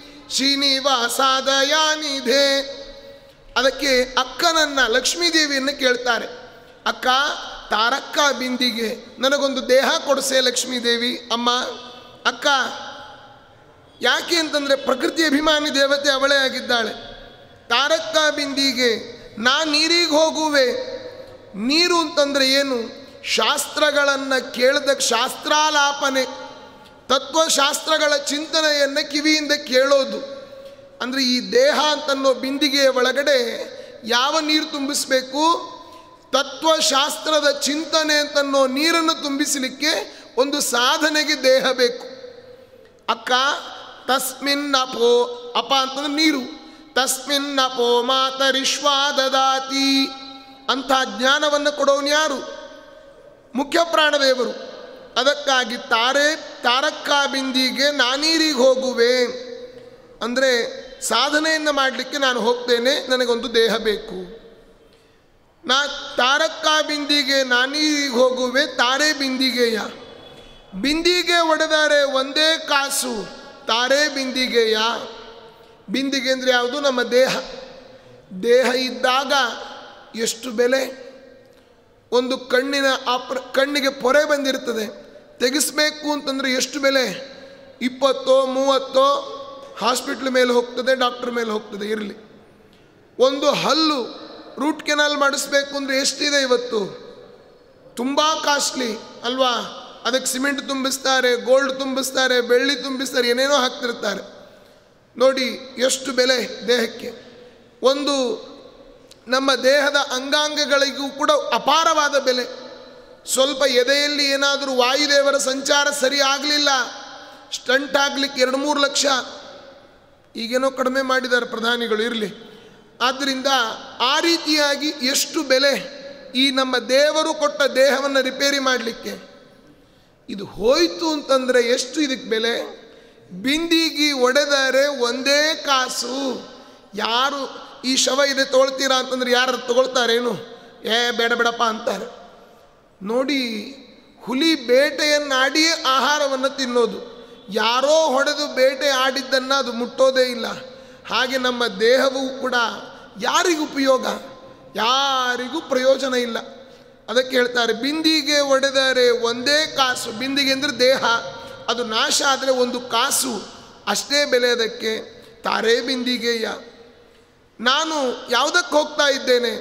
ಶ್ರೀನಿವಾಸಾದಯಾನಿಧೆ ಅದಕ್ಕೆ ಅಕ್ಕನನ್ನ ಲಕ್ಷ್ಮೀದೇವಿಯನ್ನು ಕೇಳ್ತಾರೆ ಅಕ್ಕ ತಾರಕ್ಕ ಬಿಂದಿಗೆ ನನಗೊಂದು ದೇಹ ಕೊಡಿಸೆ ಲಕ್ಷ್ಮೀದೇವಿ ಅಮ್ಮ ಅಕ್ಕ ಯಾಕೆ ಅಂತಂದರೆ ಪ್ರಕೃತಿ ಅಭಿಮಾನಿ ದೇವತೆ ಅವಳೇ ಆಗಿದ್ದಾಳೆ ತಾರಕ್ಕ ಬಿಂದಿಗೆ ನಾ ನೀರಿಗೆ ಹೋಗುವೆ ನೀರು ಅಂತಂದರೆ ಏನು ಶಾಸ್ತ್ರಗಳನ್ನು ಕೇಳಿದ ಶಾಸ್ತ್ರಾಲಾಪನೆ ತತ್ವಶಾಸ್ತ್ರಗಳ ಚಿಂತನೆಯನ್ನು ಕಿವಿಯಿಂದ ಕೇಳೋದು ಅಂದರೆ ಈ ದೇಹ ಅಂತನ್ನೋ ಬಿಂದಿಗೆಯ ಒಳಗಡೆ ಯಾವ ನೀರು ತುಂಬಿಸಬೇಕು ತತ್ವಶಾಸ್ತ್ರದ ಚಿಂತನೆ ಅಂತನ್ನೋ ನೀರನ್ನು ತುಂಬಿಸಲಿಕ್ಕೆ ಒಂದು ಸಾಧನೆಗೆ ದೇಹ ಬೇಕು ಅಕ್ಕ ತಸ್ಮಿನ್ ಅಪೋ ಅಪ ಅಂತಂದ್ರೆ ನೀರು ತಸ್ಮಿನ್ ಅಪೋ ಮಾತರಿಶ್ವಾ ದದಾತಿ ಅಂಥ ಜ್ಞಾನವನ್ನು ಕೊಡೋನು ಯಾರು ಮುಖ್ಯ ಪ್ರಾಣದೇವರು ಅದಕ್ಕಾಗಿ ತಾರೆ ತಾರಕ್ಕ ಬಿಂದಿಗೆ ನಾನೀರಿಗೆ ಹೋಗುವೆ ಅಂದರೆ ಸಾಧನೆಯನ್ನು ಮಾಡಲಿಕ್ಕೆ ನಾನು ಹೋಗ್ತೇನೆ ನನಗೊಂದು ದೇಹ ಬೇಕು ನಾ ತಾರಕ್ಕ ಬಿಂದಿಗೆ ನಾನೀರಿಗೆ ಹೋಗುವೆ ತಾರೆ ಬಿಂದಿಗೆಯ ಬಿಂದಿಗೆ ಒಡೆದರೆ ಒಂದೇ ಕಾಸು ತಾರೆ ಬಿಂದಿಗೆಯ ಬಿಂದಿಗೆ ಅಂದರೆ ಯಾವುದು ನಮ್ಮ ದೇಹ ದೇಹ ಇದ್ದಾಗ ಎಷ್ಟು ಬೆಲೆ ಒಂದು ಕಣ್ಣಿನ ಆಪ್ರ ಕಣ್ಣಿಗೆ ಪೊರೆ ಬಂದಿರ್ತದೆ ತೆಗೆಸ್ಬೇಕು ಅಂತಂದರೆ ಎಷ್ಟು ಬೆಲೆ ಇಪ್ಪತ್ತೋ ಮೂವತ್ತೋ ಹಾಸ್ಪಿಟ್ಲ್ ಮೇಲೆ ಹೋಗ್ತದೆ ಡಾಕ್ಟ್ರ್ ಮೇಲೆ ಹೋಗ್ತದೆ ಇರಲಿ ಒಂದು ಹಲ್ಲು ರೂಟ್ ಕೆನಾಲ್ ಮಾಡಿಸ್ಬೇಕು ಅಂದರೆ ಎಷ್ಟಿದೆ ಇವತ್ತು ತುಂಬ ಕಾಸ್ಟ್ಲಿ ಅಲ್ವಾ ಅದಕ್ಕೆ ಸಿಮೆಂಟ್ ತುಂಬಿಸ್ತಾರೆ ಗೋಲ್ಡ್ ತುಂಬಿಸ್ತಾರೆ ಬೆಳ್ಳಿ ತುಂಬಿಸ್ತಾರೆ ಏನೇನೋ ಹಾಕ್ತಿರ್ತಾರೆ ನೋಡಿ ಎಷ್ಟು ಬೆಲೆ ದೇಹಕ್ಕೆ ಒಂದು ನಮ್ಮ ದೇಹದ ಅಂಗಾಂಗಗಳಿಗೂ ಕೂಡ ಅಪಾರವಾದ ಬೆಲೆ ಸ್ವಲ್ಪ ಎದೆಯಲ್ಲಿ ಏನಾದರೂ ವಾಯುದೇವರ ಸಂಚಾರ ಸರಿ ಆಗಲಿಲ್ಲ ಸ್ಟಂಟ್ ಆಗಲಿಕ್ಕೆ ಎರಡು ಮೂರು ಲಕ್ಷ ಈಗೇನೋ ಕಡಿಮೆ ಮಾಡಿದ್ದಾರೆ ಪ್ರಧಾನಿಗಳು ಇರಲಿ ಆದ್ದರಿಂದ ಆ ರೀತಿಯಾಗಿ ಎಷ್ಟು ಬೆಲೆ ಈ ನಮ್ಮ ದೇವರು ಕೊಟ್ಟ ದೇಹವನ್ನು ರಿಪೇರಿ ಮಾಡಲಿಕ್ಕೆ ಇದು ಹೋಯಿತು ಅಂತಂದರೆ ಎಷ್ಟು ಇದಕ್ಕೆ ಬೆಲೆ ಬಿಂದಿಗಿ ಒಡೆದರೆ ಒಂದೇ ಕಾಸು ಯಾರು ಈ ಶವ ಇದೆ ತೊಗೊಳ್ತೀರಾ ಅಂತಂದ್ರೆ ಯಾರು ತಗೊಳ್ತಾರೇನು ಏ ಬೇಡ ಬೇಡಪ್ಪ ಅಂತಾರೆ ನೋಡಿ ಹುಲಿ ಬೇಟೆಯನ್ನಾಡಿಯೇ ಆಹಾರವನ್ನು ತಿನ್ನೋದು ಯಾರೋ ಹೊಡೆದು ಬೇಟೆ ಆಡಿದ್ದನ್ನು ಅದು ಮುಟ್ಟೋದೇ ಇಲ್ಲ ಹಾಗೆ ನಮ್ಮ ದೇಹವೂ ಕೂಡ ಯಾರಿಗೂ ಉಪಯೋಗ ಯಾರಿಗೂ ಪ್ರಯೋಜನ ಇಲ್ಲ ಅದಕ್ಕೆ ಹೇಳ್ತಾರೆ ಬಿಂದಿಗೆ ಒಡೆದರೆ ಒಂದೇ ಕಾಸು ಬಿಂದಿಗೆ ಅಂದರೆ ದೇಹ ಅದು ನಾಶ ಆದರೆ ಒಂದು ಕಾಸು ಅಷ್ಟೇ ಬೆಲೆ ಅದಕ್ಕೆ ತಾರೆ ಬಿಂದಿಗೆಯ ನಾನು ಯಾವುದಕ್ಕೆ ಹೋಗ್ತಾ ಇದ್ದೇನೆ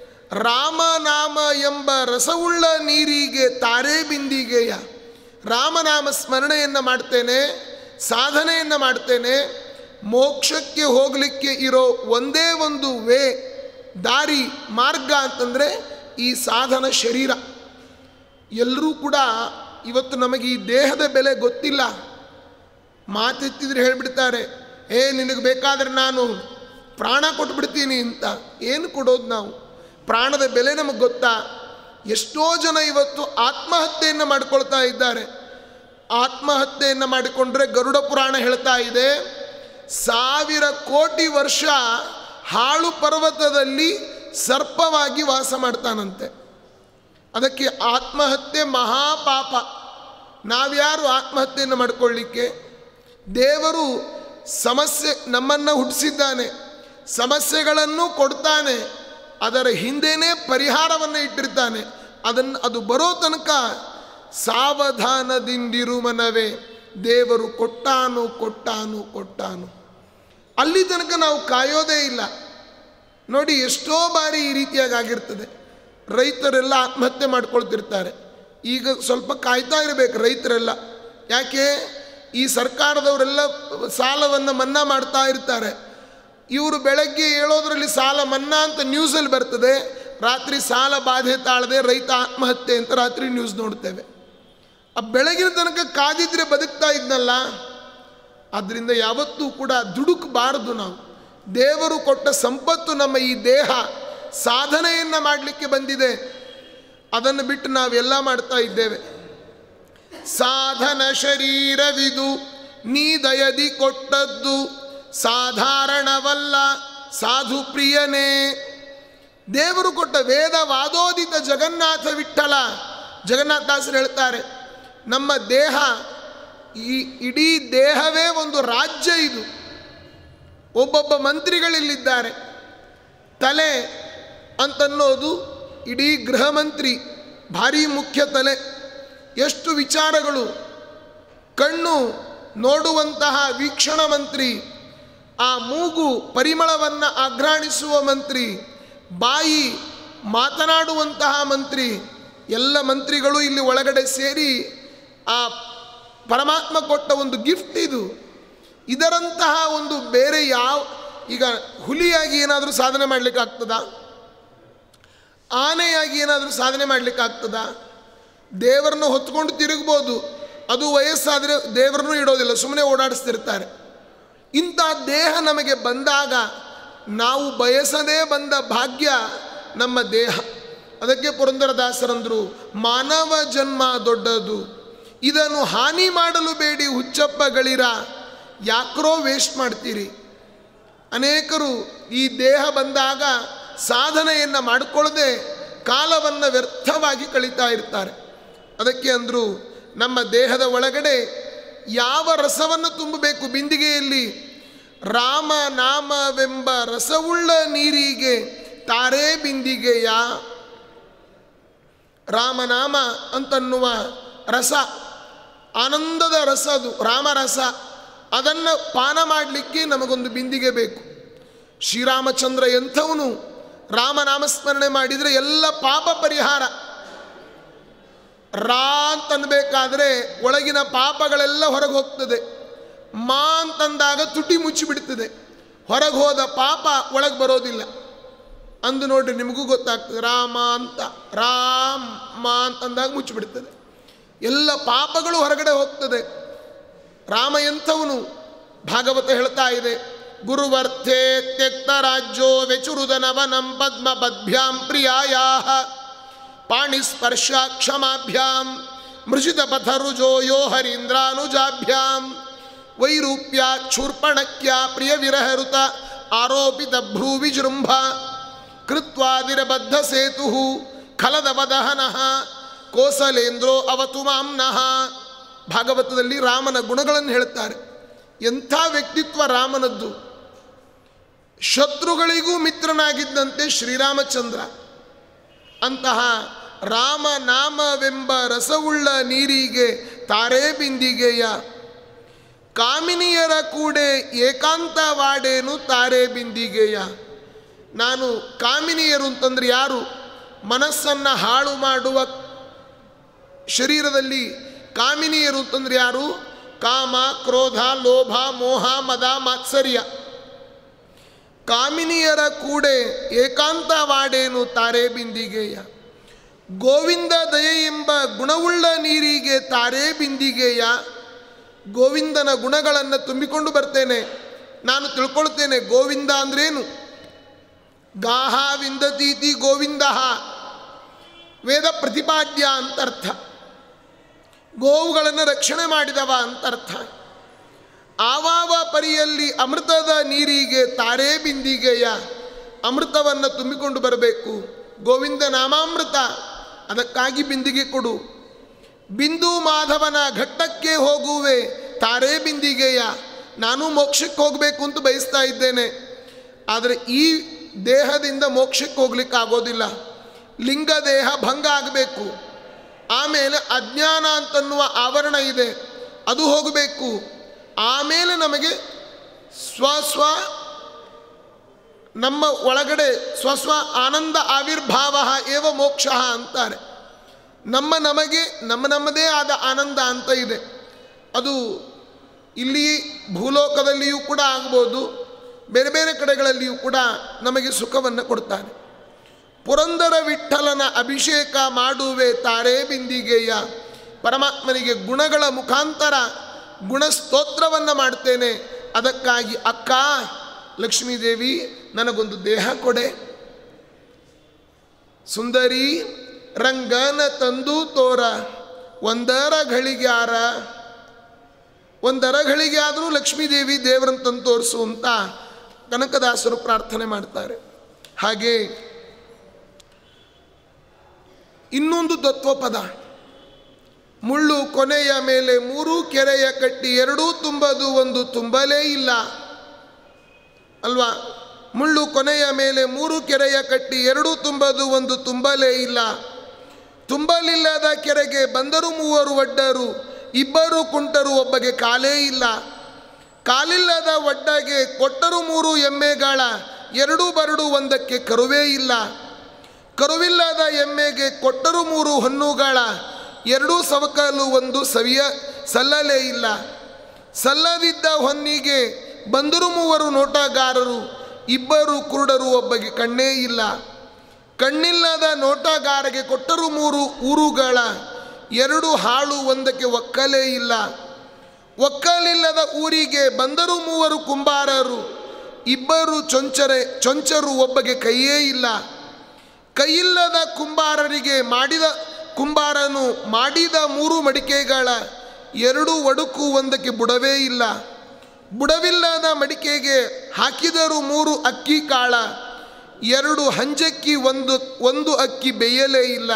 ರಾಮನಾಮ ಎಂಬ ರಸವುಳ್ಳ ನೀರಿಗೆ ತಾರೆ ಬಿಂದಿಗೆಯ ರಾಮನಾಮ ಸ್ಮರಣೆಯನ್ನು ಮಾಡ್ತೇನೆ ಸಾಧನೆಯನ್ನು ಮಾಡ್ತೇನೆ ಮೋಕ್ಷಕ್ಕೆ ಹೋಗಲಿಕ್ಕೆ ಇರೋ ಒಂದೇ ಒಂದು ವೇ ದಾರಿ ಮಾರ್ಗ ಅಂತಂದರೆ ಈ ಸಾಧನ ಶರೀರ ಎಲ್ಲರೂ ಕೂಡ ಇವತ್ತು ನಮಗೆ ಈ ದೇಹದ ಬೆಲೆ ಗೊತ್ತಿಲ್ಲ ಮಾತೆತ್ತಿದ್ರೆ ಹೇಳಿಬಿಡ್ತಾರೆ ಏ ನಿನಗೆ ಬೇಕಾದರೆ ನಾನು ಪ್ರಾಣ ಕೊಟ್ಬಿಡ್ತೀನಿ ಅಂತ ಏನು ಕೊಡೋದು ನಾವು ಪ್ರಾಣದ ಬೆಲೆ ನಮಗೆ ಗೊತ್ತಾ ಎಷ್ಟೋ ಜನ ಇವತ್ತು ಆತ್ಮಹತ್ಯೆಯನ್ನು ಮಾಡ್ಕೊಳ್ತಾ ಇದ್ದಾರೆ ಆತ್ಮಹತ್ಯೆಯನ್ನು ಮಾಡಿಕೊಂಡ್ರೆ ಗರುಡ ಪುರಾಣ ಹೇಳ್ತಾ ಇದೆ ಸಾವಿರ ಕೋಟಿ ವರ್ಷ ಹಾಳು ಪರ್ವತದಲ್ಲಿ ಸರ್ಪವಾಗಿ ವಾಸ ಮಾಡ್ತಾನಂತೆ ಅದಕ್ಕೆ ಆತ್ಮಹತ್ಯೆ ಮಹಾಪಾಪ ನಾವ್ಯಾರು ಆತ್ಮಹತ್ಯೆಯನ್ನು ಮಾಡಿಕೊಳ್ಳಿಕ್ಕೆ ದೇವರು ಸಮಸ್ಯೆ ನಮ್ಮನ್ನು ಹುಟ್ಟಿಸಿದ್ದಾನೆ ಸಮಸ್ಯೆಗಳನ್ನು ಕೊಡ್ತಾನೆ ಅದರ ಹಿಂದೆನೇ ಪರಿಹಾರವನ್ನು ಇಟ್ಟಿರ್ತಾನೆ ಅದನ್ನು ಅದು ಬರೋ ತನಕ ಸಾವಧಾನದಿಂದಿರು ಮನವೇ ದೇವರು ಕೊಟ್ಟಾನು ಕೊಟ್ಟಾನು ಕೊಟ್ಟಾನು ಅಲ್ಲಿ ತನಕ ನಾವು ಕಾಯೋದೇ ಇಲ್ಲ ನೋಡಿ ಎಷ್ಟೋ ಬಾರಿ ಈ ರೀತಿಯಾಗಿ ಆಗಿರ್ತದೆ ರೈತರೆಲ್ಲ ಆತ್ಮಹತ್ಯೆ ಮಾಡ್ಕೊಳ್ತಿರ್ತಾರೆ ಈಗ ಸ್ವಲ್ಪ ಕಾಯ್ತಾ ಇರಬೇಕು ರೈತರೆಲ್ಲ ಯಾಕೆ ಈ ಸರ್ಕಾರದವರೆಲ್ಲ ಸಾಲವನ್ನು ಮನ್ನಾ ಮಾಡ್ತಾ ಇರ್ತಾರೆ ಇವರು ಬೆಳಗ್ಗೆ ಹೇಳೋದ್ರಲ್ಲಿ ಸಾಲ ಮನ್ನಾ ಅಂತ ನ್ಯೂಸಲ್ಲಿ ಬರ್ತದೆ ರಾತ್ರಿ ಸಾಲ ಬಾಧೆ ತಾಳದೆ ರೈತ ಆತ್ಮಹತ್ಯೆ ಅಂತ ರಾತ್ರಿ ನ್ಯೂಸ್ ನೋಡ್ತೇವೆ ಆ ಬೆಳಗಿನ ತನಕ ಕಾದಿದ್ರೆ ಬದುಕ್ತಾ ಇದ್ನಲ್ಲ ಆದ್ದರಿಂದ ಯಾವತ್ತೂ ಕೂಡ ದುಡುಕಬಾರದು ನಾವು ದೇವರು ಕೊಟ್ಟ ಸಂಪತ್ತು ನಮ್ಮ ಈ ದೇಹ ಸಾಧನೆಯನ್ನು ಮಾಡಲಿಕ್ಕೆ ಬಂದಿದೆ ಅದನ್ನು ಬಿಟ್ಟು ನಾವೆಲ್ಲ ಮಾಡ್ತಾ ಇದ್ದೇವೆ ಸಾಧನ ಶರೀರವಿದು ನೀ ದಯದಿ ಕೊಟ್ಟದ್ದು ಸಾಧಾರಣವಲ್ಲ ಸಾಧು ಪ್ರಿಯನೇ ದೇವರು ಕೊಟ್ಟ ವೇದ ವಾದೋದಿತ ಜಗನ್ನಾಥ ವಿಠಲ ಜಗನ್ನಾಥದಾಸರು ಹೇಳ್ತಾರೆ ನಮ್ಮ ದೇಹ ಈ ಇಡೀ ದೇಹವೇ ಒಂದು ರಾಜ್ಯ ಇದು ಒಬ್ಬೊಬ್ಬ ಮಂತ್ರಿಗಳಿಲ್ಲಿದ್ದಾರೆ ತಲೆ ಅಂತನ್ನೋದು ಇಡೀ ಗೃಹ ಮಂತ್ರಿ ಭಾರಿ ಮುಖ್ಯ ತಲೆ ಎಷ್ಟು ವಿಚಾರಗಳು ಕಣ್ಣು ನೋಡುವಂತಹ ವೀಕ್ಷಣ ಮಂತ್ರಿ ಆ ಮೂಗು ಪರಿಮಳವನ್ನು ಆಘ್ರಾಣಿಸುವ ಮಂತ್ರಿ ಬಾಯಿ ಮಾತನಾಡುವಂತಹ ಮಂತ್ರಿ ಎಲ್ಲ ಮಂತ್ರಿಗಳು ಇಲ್ಲಿ ಒಳಗಡೆ ಸೇರಿ ಆ ಪರಮಾತ್ಮ ಕೊಟ್ಟ ಒಂದು ಗಿಫ್ಟ್ ಇದು ಇದರಂತಹ ಒಂದು ಬೇರೆ ಯಾವ ಈಗ ಹುಲಿಯಾಗಿ ಏನಾದರೂ ಸಾಧನೆ ಮಾಡಲಿಕ್ಕೆ ಆಗ್ತದಾ ಆನೆಯಾಗಿ ಏನಾದರೂ ಸಾಧನೆ ಮಾಡಲಿಕ್ಕೆ ಆಗ್ತದಾ ದೇವರನ್ನು ಹೊತ್ಕೊಂಡು ತಿರುಗ್ಬೋದು ಅದು ವಯಸ್ಸಾದರೆ ದೇವರನ್ನು ಇಡೋದಿಲ್ಲ ಸುಮ್ಮನೆ ಓಡಾಡಿಸ್ತಿರ್ತಾರೆ ಇಂಥ ದೇಹ ನಮಗೆ ಬಂದಾಗ ನಾವು ಬಯಸದೇ ಬಂದ ಭಾಗ್ಯ ನಮ್ಮ ದೇಹ ಅದಕ್ಕೆ ಪುರಂದರದಾಸರಂದರು ಮಾನವ ಜನ್ಮ ದೊಡ್ಡದು ಇದನ್ನು ಹಾನಿ ಮಾಡಲು ಬೇಡಿ ಹುಚ್ಚಪ್ಪಗಳಿರ ಯಾಕ್ರೋ ವೇಸ್ಟ್ ಮಾಡ್ತೀರಿ ಅನೇಕರು ಈ ದೇಹ ಬಂದಾಗ ಸಾಧನೆಯನ್ನು ಮಾಡಿಕೊಳ್ಳದೆ ಕಾಲವನ್ನು ವ್ಯರ್ಥವಾಗಿ ಕಳೀತಾ ಇರ್ತಾರೆ ಅದಕ್ಕೆ ಅಂದರು ನಮ್ಮ ದೇಹದ ಒಳಗಡೆ ಯಾವ ರಸವನ್ನು ತುಂಬಬೇಕು ಬಿಂದಿಗೆಯಲ್ಲಿ ರಾಮ ನಾಮವೆಂಬ ರಸವುಳ್ಳ ನೀರಿಗೆ ತಾರೆ ಬಿಂದಿಗೆಯ ರಾಮನಾಮ ಅಂತನ್ನುವ ರಸ ಆನಂದದ ರಸ ಅದು ರಾಮರಸ ಅದನ್ನು ಪಾನ ಮಾಡಲಿಕ್ಕೆ ನಮಗೊಂದು ಬಿಂದಿಗೆ ಬೇಕು ಶ್ರೀರಾಮಚಂದ್ರ ಎಂಥವನು ರಾಮನಾಮಸ್ಮರಣೆ ಮಾಡಿದರೆ ಎಲ್ಲ ಪಾಪ ಪರಿಹಾರ ರಾ ಅಂತನ್ಬೇಕಾದ್ರೆ ಒಳಗಿನ ಪಾಪಗಳೆಲ್ಲ ಹೊರಗೆ ಹೋಗ್ತದೆ ಮಾ ಅಂತಂದಾಗ ತುಟಿ ಮುಚ್ಚಿಬಿಡ್ತದೆ ಹೊರಗೆ ಹೋದ ಪಾಪ ಒಳಗೆ ಬರೋದಿಲ್ಲ ಅಂದು ನೋಡ್ರಿ ನಿಮಗೂ ಗೊತ್ತಾಗ್ತದೆ ರಾಮ ಅಂತ ರಾಮ್ ಮಾ ಅಂತಂದಾಗ ಮುಚ್ಚಿಬಿಡ್ತದೆ ಎಲ್ಲ ಪಾಪಗಳು ಹೊರಗಡೆ ಹೋಗ್ತದೆ ರಾಮ ಎಂಥವನು ಭಾಗವತ ಹೇಳ್ತಾ ಇದೆ ಗುರುವರ್ಥೆ ತ್ಯಕ್ತ ರಾಜ್ಯೋ ವ್ಯಚುರುದನವನಂ ಪದ್ಮ ಪದ್ಭ್ಯಾಂ ಪ್ರಿಯಾಯಾ ಪಾಣಿಸ್ಪರ್ಶ ಕ್ಷಮಾಭ್ಯಾಂ ಮೃಷಿತ ಪಥರುಜೋ ಯೋ ಹರೀಂದ್ರಾನುಜಾಭ್ಯಾಂ ವೈರೂಪ್ಯ ಕ್ಷೂರ್ಪಣಕ್ಯ ಪ್ರಿಯ ವಿರಹರುತ ಆರೋಪಿತ ಭ್ರೂ ವಿಜೃಂಭ ಕೃತ್ವಾದಿರಬದ್ಧ ಸೇತು ಖಲದವದಹನ ಕೋಸಲೇಂದ್ರೋ ಅವತು ಮಾಂನಃ ಭಾಗವತದಲ್ಲಿ ರಾಮನ ಗುಣಗಳನ್ನು ಹೇಳ್ತಾರೆ ಎಂಥ ವ್ಯಕ್ತಿತ್ವ ರಾಮನದ್ದು ಶತ್ರುಗಳಿಗೂ ಮಿತ್ರನಾಗಿದ್ದಂತೆ ಶ್ರೀರಾಮಚಂದ್ರ ಅಂತಹ ರಾಮ ನಾಮವೆಂಬ ರಸವುಳ್ಳ ನೀರಿಗೆ ತಾರೆ ಬಿಂದಿಗೆಯ ಕಾಮಿನಿಯರ ಕೂಡೆ ಏಕಾಂತವಾಡೇನು ತಾರೆ ಬಿಂದಿಗೆಯ ನಾನು ಕಾಮಿನಿಯರು ಅಂತಂದ್ರೆ ಯಾರು ಮನಸ್ಸನ್ನು ಹಾಳು ಮಾಡುವ ಶರೀರದಲ್ಲಿ ಕಾಮಿನಿಯರು ಅಂತಂದ್ರೆ ಯಾರು ಕಾಮ ಕ್ರೋಧ ಲೋಭ ಮೋಹ ಮದ ಮಾತ್ಸರ್ಯ ಕಾಮಿನಿಯರ ಕೂಡೆ ಏಕಾಂತವಾಡೇನು ತಾರೆ ಬಿಂದಿಗೆಯ ಗೋವಿಂದ ದಯೆ ಎಂಬ ಗುಣವುಳ್ಳ ನೀರಿಗೆ ತಾರೆ ಬಿಂದಿಗೆಯ ಗೋವಿಂದನ ಗುಣಗಳನ್ನು ತುಂಬಿಕೊಂಡು ಬರ್ತೇನೆ ನಾನು ತಿಳ್ಕೊಳ್ತೇನೆ ಗೋವಿಂದ ಅಂದ್ರೇನು ಗಾಹ ವಿಂದತೀತಿ ಗೋವಿಂದ ವೇದ ಪ್ರತಿಪಾದ್ಯ ಅಂತರ್ಥ ಗೋವುಗಳನ್ನು ರಕ್ಷಣೆ ಮಾಡಿದವ ಅಂತರ್ಥ ಆವಾವ ಪರಿಯಲ್ಲಿ ಅಮೃತದ ನೀರಿಗೆ ತಾರೆ ಬಿಂದಿಗೆಯ ಅಮೃತವನ್ನು ತುಂಬಿಕೊಂಡು ಬರಬೇಕು ಗೋವಿಂದ ನಾಮಾಮೃತ ಅದಕ್ಕಾಗಿ ಬಿಂದಿಗೆ ಕೊಡು ಬಿಂದು ಮಾಧವನ ಘಟ್ಟಕ್ಕೆ ಹೋಗುವೆ ತಾರೆ ಬಿಂದಿಗೆಯ ನಾನು ಮೋಕ್ಷಕ್ಕೆ ಹೋಗಬೇಕು ಅಂತ ಬಯಸ್ತಾ ಇದ್ದೇನೆ ಆದರೆ ಈ ದೇಹದಿಂದ ಮೋಕ್ಷಕ್ಕೆ ಹೋಗ್ಲಿಕ್ಕೆ ಆಗೋದಿಲ್ಲ ಲಿಂಗ ದೇಹ ಭಂಗ ಆಗಬೇಕು ಆಮೇಲೆ ಅಜ್ಞಾನ ಅಂತನ್ನುವ ಆವರಣ ಇದೆ ಅದು ಹೋಗಬೇಕು ಆಮೇಲೆ ನಮಗೆ ಸ್ವ ಸ್ವ ನಮ್ಮ ಒಳಗಡೆ ಸ್ವಸ್ವ ಆನಂದ ಆವಿರ್ಭಾವ ಏವ ಮೋಕ್ಷ ಅಂತಾರೆ ನಮ್ಮ ನಮಗೆ ನಮ್ಮ ನಮ್ಮದೇ ಆದ ಆನಂದ ಅಂತ ಇದೆ ಅದು ಇಲ್ಲಿ ಭೂಲೋಕದಲ್ಲಿಯೂ ಕೂಡ ಆಗ್ಬೋದು ಬೇರೆ ಬೇರೆ ಕಡೆಗಳಲ್ಲಿಯೂ ಕೂಡ ನಮಗೆ ಸುಖವನ್ನು ಕೊಡ್ತಾನೆ ಪುರಂದರ ವಿಠಲನ ಅಭಿಷೇಕ ಮಾಡುವೆ ತಾರೆ ಬಿಂದಿಗೆಯ ಪರಮಾತ್ಮನಿಗೆ ಗುಣಗಳ ಮುಖಾಂತರ ಗುಣಸ್ತೋತ್ರವನ್ನು ಮಾಡ್ತೇನೆ ಅದಕ್ಕಾಗಿ ಅಕ್ಕ ಲಕ್ಷ್ಮೀದೇವಿ ನನಗೊಂದು ದೇಹ ಕೊಡೆ ಸುಂದರಿ ರಂಗನ ತಂದು ತೋರ ಒಂದರ ಘಳಿಗ್ಯಾರ ಒಂದರ ಘಳಿಗೆ ಆದರೂ ಲಕ್ಷ್ಮೀದೇವಿ ದೇವರನ್ನು ತಂದು ತೋರಿಸು ಅಂತ ಕನಕದಾಸರು ಪ್ರಾರ್ಥನೆ ಮಾಡ್ತಾರೆ ಹಾಗೆ ಇನ್ನೊಂದು ತತ್ವಪದ ಮುಳ್ಳು ಕೊನೆಯ ಮೇಲೆ ಮೂರು ಕೆರೆಯ ಕಟ್ಟಿ ಎರಡೂ ತುಂಬದು ಒಂದು ತುಂಬಲೇ ಇಲ್ಲ ಅಲ್ವಾ ಮುಳ್ಳು ಕೊನೆಯ ಮೇಲೆ ಮೂರು ಕೆರೆಯ ಕಟ್ಟಿ ಎರಡೂ ತುಂಬದು ಒಂದು ತುಂಬಲೇ ಇಲ್ಲ ತುಂಬಲಿಲ್ಲದ ಕೆರೆಗೆ ಬಂದರು ಮೂವರು ಒಡ್ಡರು ಇಬ್ಬರು ಕುಂಟರು ಒಬ್ಬಗೆ ಕಾಲೇ ಇಲ್ಲ ಕಾಲಿಲ್ಲದ ಒಡ್ಡಗೆ ಕೊಟ್ಟರು ಮೂರು ಎಮ್ಮೆಗಳ ಎರಡು ಬರಡು ಒಂದಕ್ಕೆ ಕರುವೇ ಇಲ್ಲ ಕರುವಿಲ್ಲದ ಎಮ್ಮೆಗೆ ಕೊಟ್ಟರು ಮೂರು ಹೊನ್ನುಗಳ ಎರಡೂ ಸವಕಲು ಒಂದು ಸವಿಯ ಸಲ್ಲಲೇ ಇಲ್ಲ ಸಲ್ಲದಿದ್ದ ಹೊನ್ನಿಗೆ ಬಂದರು ಮೂವರು ನೋಟಗಾರರು ಇಬ್ಬರು ಕುರುಡರು ಒಬ್ಬಗೆ ಕಣ್ಣೇ ಇಲ್ಲ ಕಣ್ಣಿಲ್ಲದ ನೋಟಗಾರಗೆ ಕೊಟ್ಟರು ಮೂರು ಊರುಗಳ ಎರಡು ಹಾಳು ಒಂದಕ್ಕೆ ಒಕ್ಕಲೇ ಇಲ್ಲ ಒಕ್ಕಲಿಲ್ಲದ ಊರಿಗೆ ಬಂದರು ಮೂವರು ಕುಂಬಾರರು ಇಬ್ಬರು ಚೊಂಚರೆ ಚೊಂಚರು ಒಬ್ಬಗೆ ಕೈಯೇ ಇಲ್ಲ ಕೈಯಿಲ್ಲದ ಕುಂಬಾರರಿಗೆ ಮಾಡಿದ ಕುಂಬಾರನು ಮಾಡಿದ ಮೂರು ಮಡಿಕೆಗಳ ಎರಡು ಒಡುಕು ಒಂದಕ್ಕೆ ಬುಡವೇ ಇಲ್ಲ ಬುಡವಿಲ್ಲದ ಮಡಿಕೆಗೆ ಹಾಕಿದರು ಮೂರು ಅಕ್ಕಿ ಕಾಳ ಎರಡು ಹಂಜಕ್ಕಿ ಒಂದು ಒಂದು ಅಕ್ಕಿ ಬೇಯಲೇ ಇಲ್ಲ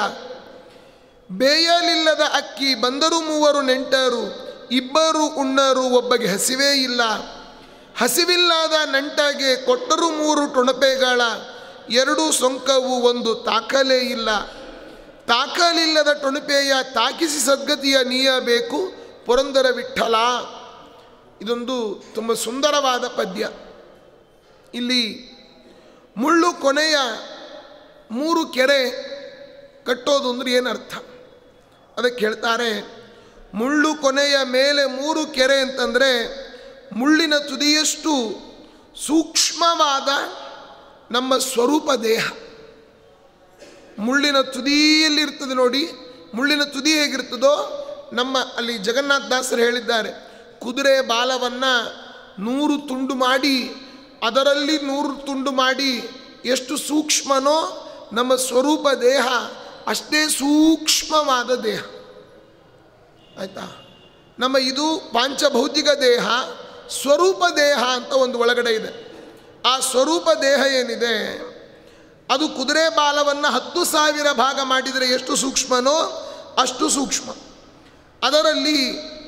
ಬೇಯಲಿಲ್ಲದ ಅಕ್ಕಿ ಬಂದರು ಮೂವರು ನೆಂಟರು ಇಬ್ಬರು ಉಣ್ಣರು ಒಬ್ಬಗೆ ಹಸಿವೇ ಇಲ್ಲ ಹಸಿವಿಲ್ಲದ ನಂಟಗೆ ಕೊಟ್ಟರು ಮೂರು ಟೊಣಪೆಗಳ ಎರಡು ಸೊಂಕವು ಒಂದು ತಾಕಲೇ ಇಲ್ಲ ತಾಕಲಿಲ್ಲದ ಟೊಣಪೆಯ ತಾಕಿಸಿ ಸದ್ಗತಿಯ ನೀಯಬೇಕು ಪುರಂದರ ವಿಠಲ ಇದೊಂದು ತುಂಬ ಸುಂದರವಾದ ಪದ್ಯ ಇಲ್ಲಿ ಮುಳ್ಳು ಕೊನೆಯ ಮೂರು ಕೆರೆ ಕಟ್ಟೋದು ಅಂದ್ರೆ ಏನರ್ಥ ಅದಕ್ಕೆ ಹೇಳ್ತಾರೆ ಮುಳ್ಳು ಕೊನೆಯ ಮೇಲೆ ಮೂರು ಕೆರೆ ಅಂತಂದರೆ ಮುಳ್ಳಿನ ತುದಿಯಷ್ಟು ಸೂಕ್ಷ್ಮವಾದ ನಮ್ಮ ಸ್ವರೂಪ ದೇಹ ಮುಳ್ಳಿನ ತುದಿಯಲ್ಲಿರ್ತದೆ ನೋಡಿ ಮುಳ್ಳಿನ ತುದಿ ಹೇಗಿರ್ತದೋ ನಮ್ಮ ಅಲ್ಲಿ ಜಗನ್ನಾಥ ದಾಸರು ಹೇಳಿದ್ದಾರೆ ಕುದುರೆ ಬಾಲವನ್ನು ನೂರು ತುಂಡು ಮಾಡಿ ಅದರಲ್ಲಿ ನೂರು ತುಂಡು ಮಾಡಿ ಎಷ್ಟು ಸೂಕ್ಷ್ಮನೋ ನಮ್ಮ ಸ್ವರೂಪ ದೇಹ ಅಷ್ಟೇ ಸೂಕ್ಷ್ಮವಾದ ದೇಹ ಆಯಿತಾ ನಮ್ಮ ಇದು ಪಾಂಚಭೌತಿಕ ದೇಹ ಸ್ವರೂಪ ದೇಹ ಅಂತ ಒಂದು ಒಳಗಡೆ ಇದೆ ಆ ಸ್ವರೂಪ ದೇಹ ಏನಿದೆ ಅದು ಕುದುರೆ ಬಾಲವನ್ನು ಹತ್ತು ಸಾವಿರ ಭಾಗ ಮಾಡಿದರೆ ಎಷ್ಟು ಸೂಕ್ಷ್ಮನೋ ಅಷ್ಟು ಸೂಕ್ಷ್ಮ ಅದರಲ್ಲಿ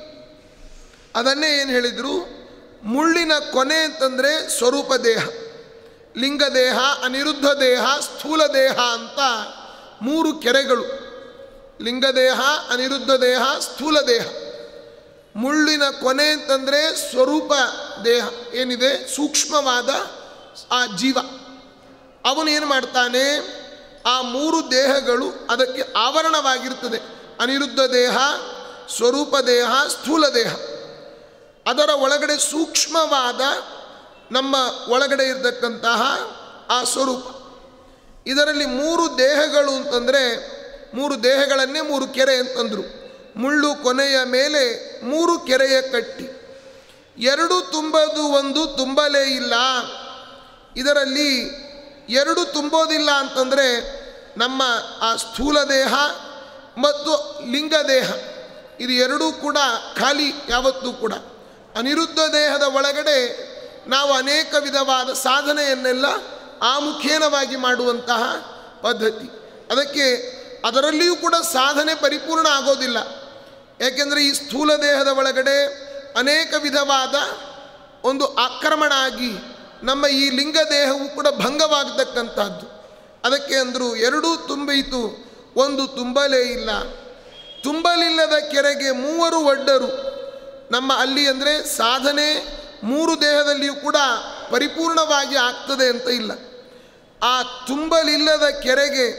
ಅದನ್ನೇ ಏನು ಹೇಳಿದರು ಮುಳ್ಳಿನ ಕೊನೆ ಅಂತಂದರೆ ಸ್ವರೂಪ ದೇಹ ಲಿಂಗ ದೇಹ ಅನಿರುದ್ಧ ದೇಹ ಸ್ಥೂಲ ದೇಹ ಅಂತ ಮೂರು ಕೆರೆಗಳು ಲಿಂಗದೇಹ ಅನಿರುದ್ಧ ದೇಹ ಸ್ಥೂಲ ದೇಹ ಮುಳ್ಳಿನ ಕೊನೆ ಅಂತಂದರೆ ಸ್ವರೂಪ ದೇಹ ಏನಿದೆ ಸೂಕ್ಷ್ಮವಾದ ಆ ಜೀವ ಅವನು ಏನು ಮಾಡ್ತಾನೆ ಆ ಮೂರು ದೇಹಗಳು ಅದಕ್ಕೆ ಆವರಣವಾಗಿರ್ತದೆ ಅನಿರುದ್ಧ ದೇಹ ಸ್ವರೂಪ ದೇಹ ಸ್ಥೂಲ ದೇಹ ಅದರ ಒಳಗಡೆ ಸೂಕ್ಷ್ಮವಾದ ನಮ್ಮ ಒಳಗಡೆ ಇರತಕ್ಕಂತಹ ಆ ಸ್ವರೂಪ ಇದರಲ್ಲಿ ಮೂರು ದೇಹಗಳು ಅಂತಂದರೆ ಮೂರು ದೇಹಗಳನ್ನೇ ಮೂರು ಕೆರೆ ಅಂತಂದರು ಮುಳ್ಳು ಕೊನೆಯ ಮೇಲೆ ಮೂರು ಕೆರೆಯ ಕಟ್ಟಿ ಎರಡು ತುಂಬದು ಒಂದು ತುಂಬಲೇ ಇಲ್ಲ ಇದರಲ್ಲಿ ಎರಡು ತುಂಬೋದಿಲ್ಲ ಅಂತಂದರೆ ನಮ್ಮ ಆ ಸ್ಥೂಲ ದೇಹ ಮತ್ತು ಲಿಂಗ ದೇಹ ಇದು ಎರಡೂ ಕೂಡ ಖಾಲಿ ಯಾವತ್ತೂ ಕೂಡ ಅನಿರುದ್ಧ ದೇಹದ ಒಳಗಡೆ ನಾವು ಅನೇಕ ವಿಧವಾದ ಸಾಧನೆಯನ್ನೆಲ್ಲ ಆ ಮುಖೇನವಾಗಿ ಮಾಡುವಂತಹ ಪದ್ಧತಿ ಅದಕ್ಕೆ ಅದರಲ್ಲಿಯೂ ಕೂಡ ಸಾಧನೆ ಪರಿಪೂರ್ಣ ಆಗೋದಿಲ್ಲ ಯಾಕೆಂದರೆ ಈ ಸ್ಥೂಲ ದೇಹದ ಒಳಗಡೆ ಅನೇಕ ವಿಧವಾದ ಒಂದು ಆಕ್ರಮಣ ಆಗಿ ನಮ್ಮ ಈ ಲಿಂಗ ದೇಹವು ಕೂಡ ಭಂಗವಾಗತಕ್ಕಂಥದ್ದು ಅದಕ್ಕೆ ಅಂದರು ಎರಡೂ ತುಂಬಿತು ಒಂದು ತುಂಬಲೇ ಇಲ್ಲ ತುಂಬಲಿಲ್ಲದ ಕೆರೆಗೆ ಮೂವರು ಒಡ್ಡರು ನಮ್ಮ ಅಲ್ಲಿ ಅಂದರೆ ಸಾಧನೆ ಮೂರು ದೇಹದಲ್ಲಿಯೂ ಕೂಡ ಪರಿಪೂರ್ಣವಾಗಿ ಆಗ್ತದೆ ಅಂತ ಇಲ್ಲ ಆ ತುಂಬಲಿಲ್ಲದ ಕೆರೆಗೆ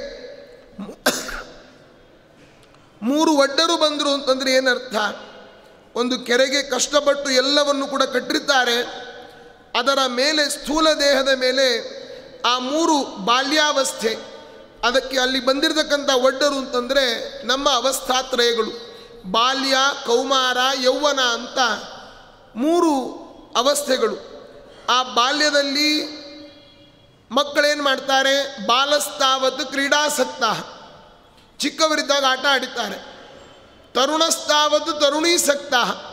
ಮೂರು ಒಡ್ಡರು ಬಂದರು ಅಂತಂದರೆ ಏನರ್ಥ ಒಂದು ಕೆರೆಗೆ ಕಷ್ಟಪಟ್ಟು ಎಲ್ಲವನ್ನು ಕೂಡ ಕಟ್ಟಿರ್ತಾರೆ ಅದರ ಮೇಲೆ ಸ್ಥೂಲ ದೇಹದ ಮೇಲೆ ಆ ಮೂರು ಬಾಲ್ಯಾವಸ್ಥೆ ಅದಕ್ಕೆ ಅಲ್ಲಿ ಬಂದಿರತಕ್ಕಂಥ ಒಡ್ಡರು ಅಂತಂದರೆ ನಮ್ಮ ಅವಸ್ಥಾತ್ರಯಗಳು ಬಾಲ್ಯ ಕೌಮಾರ ಯೌವನ ಅಂತ ಮೂರು ಅವಸ್ಥೆಗಳು ಆ ಬಾಲ್ಯದಲ್ಲಿ ಮಕ್ಕಳೇನು ಮಾಡ್ತಾರೆ ಬಾಲಸ್ತಾವತ್ ಕ್ರೀಡಾಸಕ್ತ ಚಿಕ್ಕವರಿದ್ದಾಗ ಆಟ ಆಡಿದ್ದಾರೆ ತರುಣಸ್ತಾವತ್ ತರುಣೀಸಕ್ತ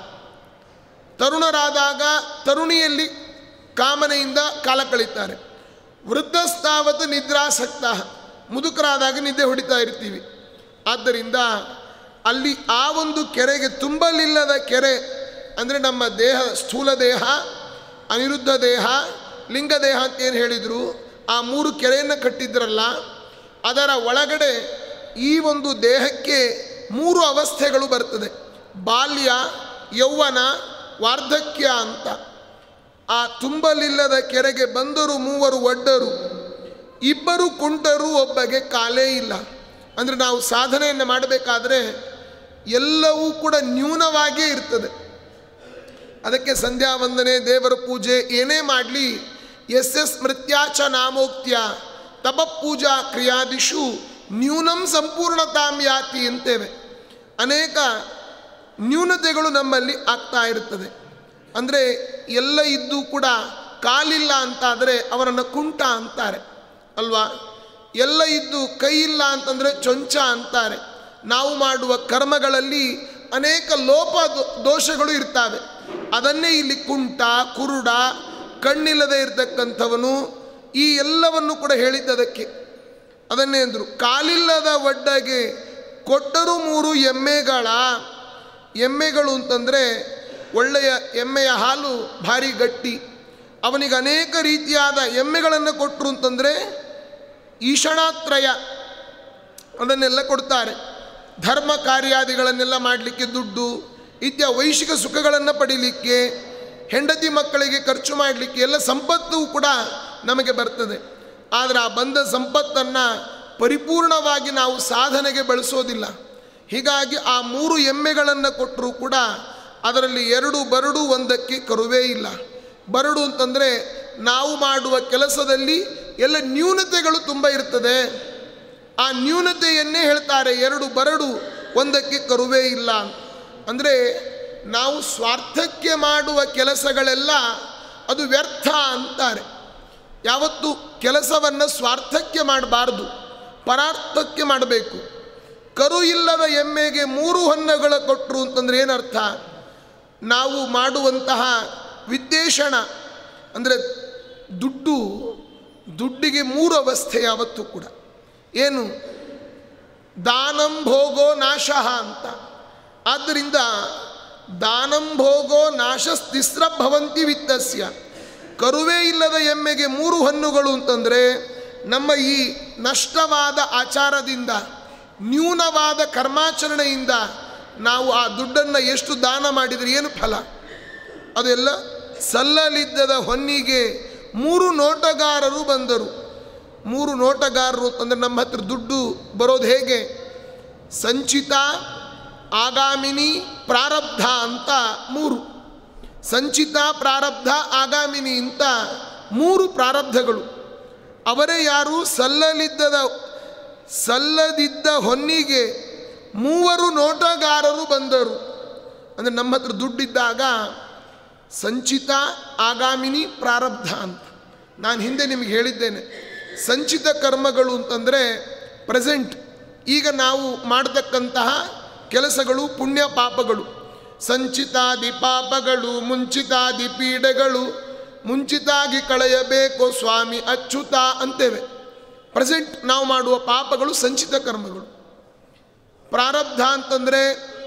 ತರುಣರಾದಾಗ ತರುಣಿಯಲ್ಲಿ ಕಾಮನೆಯಿಂದ ಕಾಲ ಕಳೀತಾರೆ ವೃದ್ಧಸ್ತಾವತ್ ನಿದ್ರಾಸಕ್ತ ಮುದುಕರಾದಾಗ ನಿದ್ದೆ ಹೊಡಿತಾ ಇರ್ತೀವಿ ಆದ್ದರಿಂದ ಅಲ್ಲಿ ಆ ಒಂದು ಕೆರೆಗೆ ತುಂಬಲಿಲ್ಲದ ಕೆರೆ ಅಂದರೆ ನಮ್ಮ ದೇಹ ಸ್ಥೂಲ ದೇಹ ಅನಿರುದ್ಧ ದೇಹ ಲಿಂಗ ದೇಹ ಅಂತ ಏನು ಹೇಳಿದರು ಆ ಮೂರು ಕೆರೆಯನ್ನು ಕಟ್ಟಿದ್ರಲ್ಲ ಅದರ ಒಳಗಡೆ ಈ ಒಂದು ದೇಹಕ್ಕೆ ಮೂರು ಅವಸ್ಥೆಗಳು ಬರ್ತದೆ ಬಾಲ್ಯ ಯೌವನ ವಾರ್ಧಕ್ಯ ಅಂತ ಆ ತುಂಬಲಿಲ್ಲದ ಕೆರೆಗೆ ಬಂದರು ಮೂವರು ಒಡ್ಡರು ಇಬ್ಬರು ಕುಂಟರು ಒಬ್ಬಗೆ ಕಾಲೇ ಇಲ್ಲ ಅಂದರೆ ನಾವು ಸಾಧನೆಯನ್ನು ಮಾಡಬೇಕಾದ್ರೆ ಎಲ್ಲವೂ ಕೂಡ ನ್ಯೂನವಾಗಿಯೇ ಇರ್ತದೆ ಅದಕ್ಕೆ ಸಂಧ್ಯಾ ವಂದನೆ ದೇವರ ಪೂಜೆ ಏನೇ ಮಾಡಲಿ ಎಸ್ ಎಸ್ ಮೃತ್ಯಾಚ ನಾಮೋಕ್ತ್ಯ ತಪಪೂಜಾ ಕ್ರಿಯಾದಿಷು ನ್ಯೂನಂ ಸಂಪೂರ್ಣತಾಂ ಯಾತಿ ಅಂತೇವೆ ಅನೇಕ ನ್ಯೂನತೆಗಳು ನಮ್ಮಲ್ಲಿ ಆಗ್ತಾ ಇರುತ್ತದೆ ಅಂದರೆ ಎಲ್ಲ ಇದ್ದು ಕೂಡ ಕಾಲಿಲ್ಲ ಅಂತಾದರೆ ಅವರನ್ನು ಕುಂಟ ಅಂತಾರೆ ಅಲ್ವಾ ಎಲ್ಲ ಇದ್ದು ಕೈ ಇಲ್ಲ ಅಂತಂದರೆ ಚೊಂಚ ಅಂತಾರೆ ನಾವು ಮಾಡುವ ಕರ್ಮಗಳಲ್ಲಿ ಅನೇಕ ಲೋಪ ದೋ- ದೋಷಗಳು ಇರ್ತವೆ ಅದನ್ನೇ ಇಲ್ಲಿ ಕುಂಟ ಕುರುಡ ಕಣ್ಣಿಲ್ಲದೆ ಇರತಕ್ಕಂಥವನು ಈ ಎಲ್ಲವನ್ನು ಕೂಡ ಹೇಳಿದ್ದದಕ್ಕೆ ಅದನ್ನೇ ಅಂದರು ಕಾಲಿಲ್ಲದ ಒಡ್ಡಗೆ ಕೊಟ್ಟರು ಮೂರು ಎಮ್ಮೆಗಳ ಎಮ್ಮೆಗಳು ಅಂತಂದರೆ ಒಳ್ಳೆಯ ಎಮ್ಮೆಯ ಹಾಲು ಭಾರಿ ಗಟ್ಟಿ ಅವನಿಗೆ ಅನೇಕ ರೀತಿಯಾದ ಎಮ್ಮೆಗಳನ್ನು ಕೊಟ್ಟರು ಅಂತಂದರೆ ಈಶಣಾತ್ರಯ ಅದನ್ನೆಲ್ಲ ಕೊಡ್ತಾರೆ ಧರ್ಮ ಕಾರ್ಯಾದಿಗಳನ್ನೆಲ್ಲ ಮಾಡಲಿಕ್ಕೆ ದುಡ್ಡು ಇತ್ಯ ವೈಶಿಕ ಸುಖಗಳನ್ನು ಪಡೀಲಿಕ್ಕೆ ಹೆಂಡತಿ ಮಕ್ಕಳಿಗೆ ಖರ್ಚು ಮಾಡಲಿಕ್ಕೆ ಎಲ್ಲ ಸಂಪತ್ತು ಕೂಡ ನಮಗೆ ಬರ್ತದೆ ಆದರೆ ಆ ಬಂದ ಸಂಪತ್ತನ್ನು ಪರಿಪೂರ್ಣವಾಗಿ ನಾವು ಸಾಧನೆಗೆ ಬಳಸೋದಿಲ್ಲ ಹೀಗಾಗಿ ಆ ಮೂರು ಎಮ್ಮೆಗಳನ್ನು ಕೊಟ್ಟರೂ ಕೂಡ ಅದರಲ್ಲಿ ಎರಡು ಬರಡು ಒಂದಕ್ಕೆ ಕರುವೇ ಇಲ್ಲ ಬರಡು ಅಂತಂದರೆ ನಾವು ಮಾಡುವ ಕೆಲಸದಲ್ಲಿ ಎಲ್ಲ ನ್ಯೂನತೆಗಳು ತುಂಬ ಇರ್ತದೆ ಆ ನ್ಯೂನತೆಯನ್ನೇ ಹೇಳ್ತಾರೆ ಎರಡು ಬರಡು ಒಂದಕ್ಕೆ ಕರುವೇ ಇಲ್ಲ ಅಂದರೆ ನಾವು ಸ್ವಾರ್ಥಕ್ಕೆ ಮಾಡುವ ಕೆಲಸಗಳೆಲ್ಲ ಅದು ವ್ಯರ್ಥ ಅಂತಾರೆ ಯಾವತ್ತು ಕೆಲಸವನ್ನು ಸ್ವಾರ್ಥಕ್ಕೆ ಮಾಡಬಾರ್ದು ಪರಾರ್ಥಕ್ಕೆ ಮಾಡಬೇಕು ಕರು ಇಲ್ಲದ ಎಮ್ಮೆಗೆ ಮೂರು ಹೊನ್ನಗಳ ಕೊಟ್ಟರು ಅಂತಂದ್ರೆ ಏನರ್ಥ ನಾವು ಮಾಡುವಂತಹ ವಿದ್ದೇಶಣ ಅಂದರೆ ದುಡ್ಡು ದುಡ್ಡಿಗೆ ಮೂರು ಅವಸ್ಥೆ ಯಾವತ್ತೂ ಕೂಡ ಏನು ದಾನಂ ಭೋಗೋ ನಾಶಃ ಅಂತ ಆದ್ದರಿಂದ ದಾನಂ ಭೋಗೋ ನಾಶಸ್ತಿಸ್ರ ಭವಂತಿ ವಿತ್ತಸ್ಯ ಕರುವೇ ಇಲ್ಲದ ಎಮ್ಮೆಗೆ ಮೂರು ಹಣ್ಣುಗಳು ಅಂತಂದರೆ ನಮ್ಮ ಈ ನಷ್ಟವಾದ ಆಚಾರದಿಂದ ನ್ಯೂನವಾದ ಕರ್ಮಾಚರಣೆಯಿಂದ ನಾವು ಆ ದುಡ್ಡನ್ನು ಎಷ್ಟು ದಾನ ಮಾಡಿದರೆ ಏನು ಫಲ ಅದೆಲ್ಲ ಸಲ್ಲಲಿದ್ದದ ಹೊನ್ನಿಗೆ ಮೂರು ನೋಟಗಾರರು ಬಂದರು ಮೂರು ನೋಟಗಾರರು ಅಂತಂದರೆ ನಮ್ಮ ಹತ್ರ ದುಡ್ಡು ಬರೋದು ಹೇಗೆ ಸಂಚಿತ ಆಗಾಮಿನಿ ಪ್ರಾರಬ್ಧ ಅಂತ ಮೂರು ಸಂಚಿತ ಪ್ರಾರಬ್ಧ ಆಗಾಮಿನಿ ಅಂತ ಮೂರು ಪ್ರಾರಬ್ಧಗಳು ಅವರೇ ಯಾರು ಸಲ್ಲಲಿದ್ದದ ಸಲ್ಲದಿದ್ದ ಹೊನ್ನಿಗೆ ಮೂವರು ನೋಟಗಾರರು ಬಂದರು ಅಂದರೆ ನಮ್ಮ ಹತ್ರ ದುಡ್ಡಿದ್ದಾಗ ಸಂಚಿತ ಆಗಾಮಿನಿ ಪ್ರಾರಬ್ಧ ಅಂತ ನಾನು ಹಿಂದೆ ನಿಮಗೆ ಹೇಳಿದ್ದೇನೆ ಸಂಚಿತ ಕರ್ಮಗಳು ಅಂತಂದರೆ ಪ್ರೆಸೆಂಟ್ ಈಗ ನಾವು ಮಾಡತಕ್ಕಂತಹ ಕೆಲಸಗಳು ಪುಣ್ಯ ಪಾಪಗಳು ಸಂಚಿತಾದಿ ಪಾಪಗಳು ಮುಂಚಿತಾದಿ ಪೀಡೆಗಳು ಮುಂಚಿತಾಗಿ ಕಳೆಯಬೇಕು ಸ್ವಾಮಿ ಅಚ್ಯುತ ಅಂತೇವೆ ಪ್ರೆಸೆಂಟ್ ನಾವು ಮಾಡುವ ಪಾಪಗಳು ಸಂಚಿತ ಕರ್ಮಗಳು ಪ್ರಾರಬ್ಧ ಅಂತಂದರೆ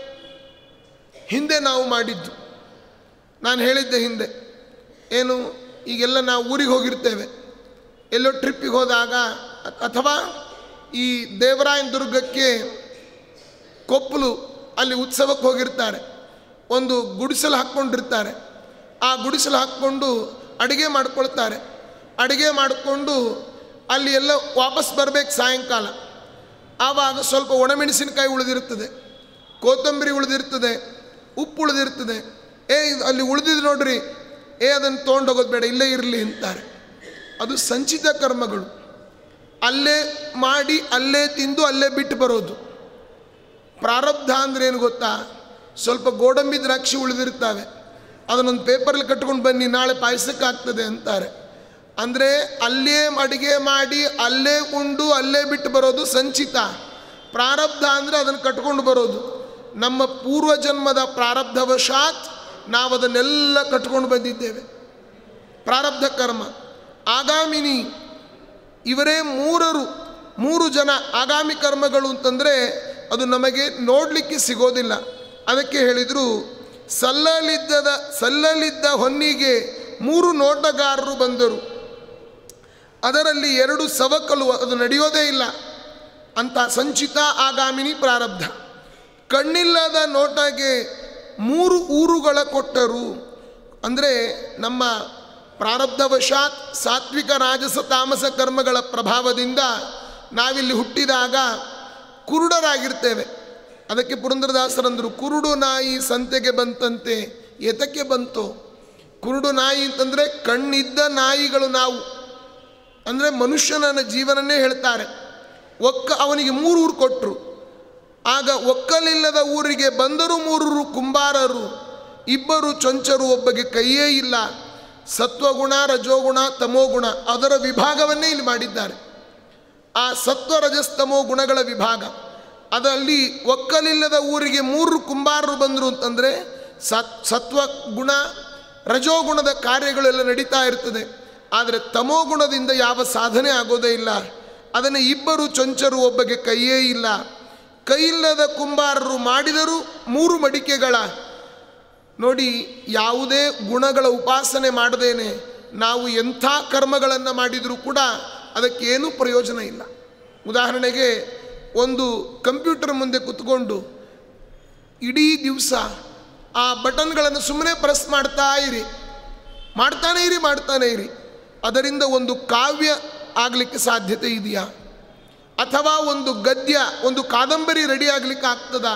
ಹಿಂದೆ ನಾವು ಮಾಡಿದ್ದು ನಾನು ಹೇಳಿದ್ದೆ ಹಿಂದೆ ಏನು ಈಗೆಲ್ಲ ನಾವು ಊರಿಗೆ ಹೋಗಿರ್ತೇವೆ ಎಲ್ಲೋ ಟ್ರಿಪ್ಪಿಗೆ ಹೋದಾಗ ಅ- ಅಥವಾ ಈ ದೇವರಾಯನ ದುರ್ಗಕ್ಕೆ ಕೊಪ್ಪಲು ಅಲ್ಲಿ ಉತ್ಸವಕ್ಕೆ ಹೋಗಿರ್ತಾರೆ ಒಂದು ಗುಡಿಸಲು ಹಾಕ್ಕೊಂಡಿರ್ತಾರೆ ಆ ಗುಡಿಸಲು ಹಾಕ್ಕೊಂಡು ಅಡುಗೆ ಮಾಡ್ಕೊಳ್ತಾರೆ ಅಡುಗೆ ಮಾಡಿಕೊಂಡು ಅಲ್ಲಿ ಎಲ್ಲ ವಾಪಸ್ ಬರಬೇಕು ಸಾಯಂಕಾಲ ಆವಾಗ ಸ್ವಲ್ಪ ಒಣಮೆಣಸಿನಕಾಯಿ ಉಳಿದಿರ್ತದೆ ಕೊತ್ತಂಬರಿ ಉಳಿದಿರ್ತದೆ ಉಪ್ಪು ಉಳಿದಿರ್ತದೆ ಏ ಇದು ಅಲ್ಲಿ ಉಳಿದಿದ್ದು ನೋಡ್ರಿ ಏ ಅದನ್ನು ತೊಗೊಂಡು ಹೋಗೋದು ಬೇಡ ಇಲ್ಲೇ ಇರಲಿ ಅಂತಾರೆ ಅದು ಸಂಚಿತ ಕರ್ಮಗಳು ಅಲ್ಲೇ ಮಾಡಿ ಅಲ್ಲೇ ತಿಂದು ಅಲ್ಲೇ ಬಿಟ್ಟು ಬರೋದು ಪ್ರಾರಬ್ಧ ಅಂದ್ರೆ ಏನು ಗೊತ್ತಾ ಸ್ವಲ್ಪ ಗೋಡಂಬಿ ದ್ರಾಕ್ಷಿ ಉಳಿದಿರ್ತವೆ ಅದನ್ನೊಂದು ಪೇಪರಲ್ಲಿ ಕಟ್ಕೊಂಡು ಬನ್ನಿ ನಾಳೆ ಪಾಯಸಕ್ಕೆ ಆಗ್ತದೆ ಅಂತಾರೆ ಅಂದರೆ ಅಲ್ಲೇ ಅಡಿಗೆ ಮಾಡಿ ಅಲ್ಲೇ ಉಂಡು ಅಲ್ಲೇ ಬಿಟ್ಟು ಬರೋದು ಸಂಚಿತ ಪ್ರಾರಬ್ಧ ಅಂದರೆ ಅದನ್ನು ಕಟ್ಕೊಂಡು ಬರೋದು ನಮ್ಮ ಪೂರ್ವ ಜನ್ಮದ ಪ್ರಾರಬ್ಧವಶಾತ್ ನಾವು ಅದನ್ನೆಲ್ಲ ಕಟ್ಕೊಂಡು ಬಂದಿದ್ದೇವೆ ಪ್ರಾರಬ್ಧ ಕರ್ಮ ಆಗಾಮಿನಿ ಇವರೇ ಮೂರರು ಮೂರು ಜನ ಆಗಾಮಿ ಕರ್ಮಗಳು ಅಂತಂದರೆ ಅದು ನಮಗೆ ನೋಡಲಿಕ್ಕೆ ಸಿಗೋದಿಲ್ಲ ಅದಕ್ಕೆ ಹೇಳಿದರು ಸಲ್ಲಲಿದ್ದದ ಸಲ್ಲಲಿದ್ದ ಹೊನ್ನಿಗೆ ಮೂರು ನೋಟಗಾರರು ಬಂದರು ಅದರಲ್ಲಿ ಎರಡು ಸವಕಲು ಅದು ನಡೆಯೋದೇ ಇಲ್ಲ ಅಂತ ಸಂಚಿತ ಆಗಾಮಿನಿ ಪ್ರಾರಬ್ಧ ಕಣ್ಣಿಲ್ಲದ ನೋಟಗೆ ಮೂರು ಊರುಗಳ ಕೊಟ್ಟರು ಅಂದರೆ ನಮ್ಮ ಪ್ರಾರಬ್ಧವಶಾತ್ ಸಾತ್ವಿಕ ರಾಜಸ ತಾಮಸ ಕರ್ಮಗಳ ಪ್ರಭಾವದಿಂದ ನಾವಿಲ್ಲಿ ಹುಟ್ಟಿದಾಗ ಕುರುಡರಾಗಿರ್ತೇವೆ ಅದಕ್ಕೆ ಪುರಂದರದಾಸರಂದರು ಕುರುಡು ನಾಯಿ ಸಂತೆಗೆ ಬಂತಂತೆ ಎತಕ್ಕೆ ಬಂತು ಕುರುಡು ನಾಯಿ ಅಂತಂದರೆ ಕಣ್ಣಿದ್ದ ನಾಯಿಗಳು ನಾವು ಅಂದರೆ ಮನುಷ್ಯನ ಜೀವನನೇ ಹೇಳ್ತಾರೆ ಒಕ್ಕ ಅವನಿಗೆ ಮೂರು ಊರು ಕೊಟ್ಟರು ಆಗ ಒಕ್ಕಲಿಲ್ಲದ ಊರಿಗೆ ಬಂದರು ಮೂರರು ಕುಂಬಾರರು ಇಬ್ಬರು ಚೊಂಚರು ಒಬ್ಬಗೆ ಕೈಯೇ ಇಲ್ಲ ಸತ್ವಗುಣ ರಜೋಗುಣ ತಮೋಗುಣ ಅದರ ವಿಭಾಗವನ್ನೇ ಇಲ್ಲಿ ಮಾಡಿದ್ದಾರೆ ಆ ಸತ್ವ ರಜಸ್ತಮೋ ಗುಣಗಳ ವಿಭಾಗ ಅದರಲ್ಲಿ ಒಕ್ಕಲಿಲ್ಲದ ಊರಿಗೆ ಮೂರು ಕುಂಬಾರರು ಬಂದರು ಅಂತಂದರೆ ಸತ್ ಸತ್ವ ಗುಣ ರಜೋಗುಣದ ಕಾರ್ಯಗಳೆಲ್ಲ ನಡೀತಾ ಇರ್ತದೆ ಆದರೆ ತಮೋಗುಣದಿಂದ ಯಾವ ಸಾಧನೆ ಆಗೋದೇ ಇಲ್ಲ ಅದನ್ನು ಇಬ್ಬರು ಚೊಂಚರು ಒಬ್ಬಗೆ ಕೈಯೇ ಇಲ್ಲ ಕೈಯಿಲ್ಲದ ಕುಂಬಾರರು ಮಾಡಿದರೂ ಮೂರು ಮಡಿಕೆಗಳ ನೋಡಿ ಯಾವುದೇ ಗುಣಗಳ ಉಪಾಸನೆ ಮಾಡದೇನೆ ನಾವು ಎಂಥ ಕರ್ಮಗಳನ್ನು ಮಾಡಿದರೂ ಕೂಡ ಅದಕ್ಕೇನೂ ಪ್ರಯೋಜನ ಇಲ್ಲ ಉದಾಹರಣೆಗೆ ಒಂದು ಕಂಪ್ಯೂಟರ್ ಮುಂದೆ ಕೂತ್ಕೊಂಡು ಇಡೀ ದಿವಸ ಆ ಬಟನ್ಗಳನ್ನು ಸುಮ್ಮನೆ ಪ್ರೆಸ್ ಮಾಡ್ತಾ ಇರಿ ಮಾಡ್ತಾನೇ ಇರಿ ಮಾಡ್ತಾನೇ ಇರಿ ಅದರಿಂದ ಒಂದು ಕಾವ್ಯ ಆಗಲಿಕ್ಕೆ ಸಾಧ್ಯತೆ ಇದೆಯಾ ಅಥವಾ ಒಂದು ಗದ್ಯ ಒಂದು ಕಾದಂಬರಿ ರೆಡಿ ಆಗಲಿಕ್ಕೆ ಆಗ್ತದಾ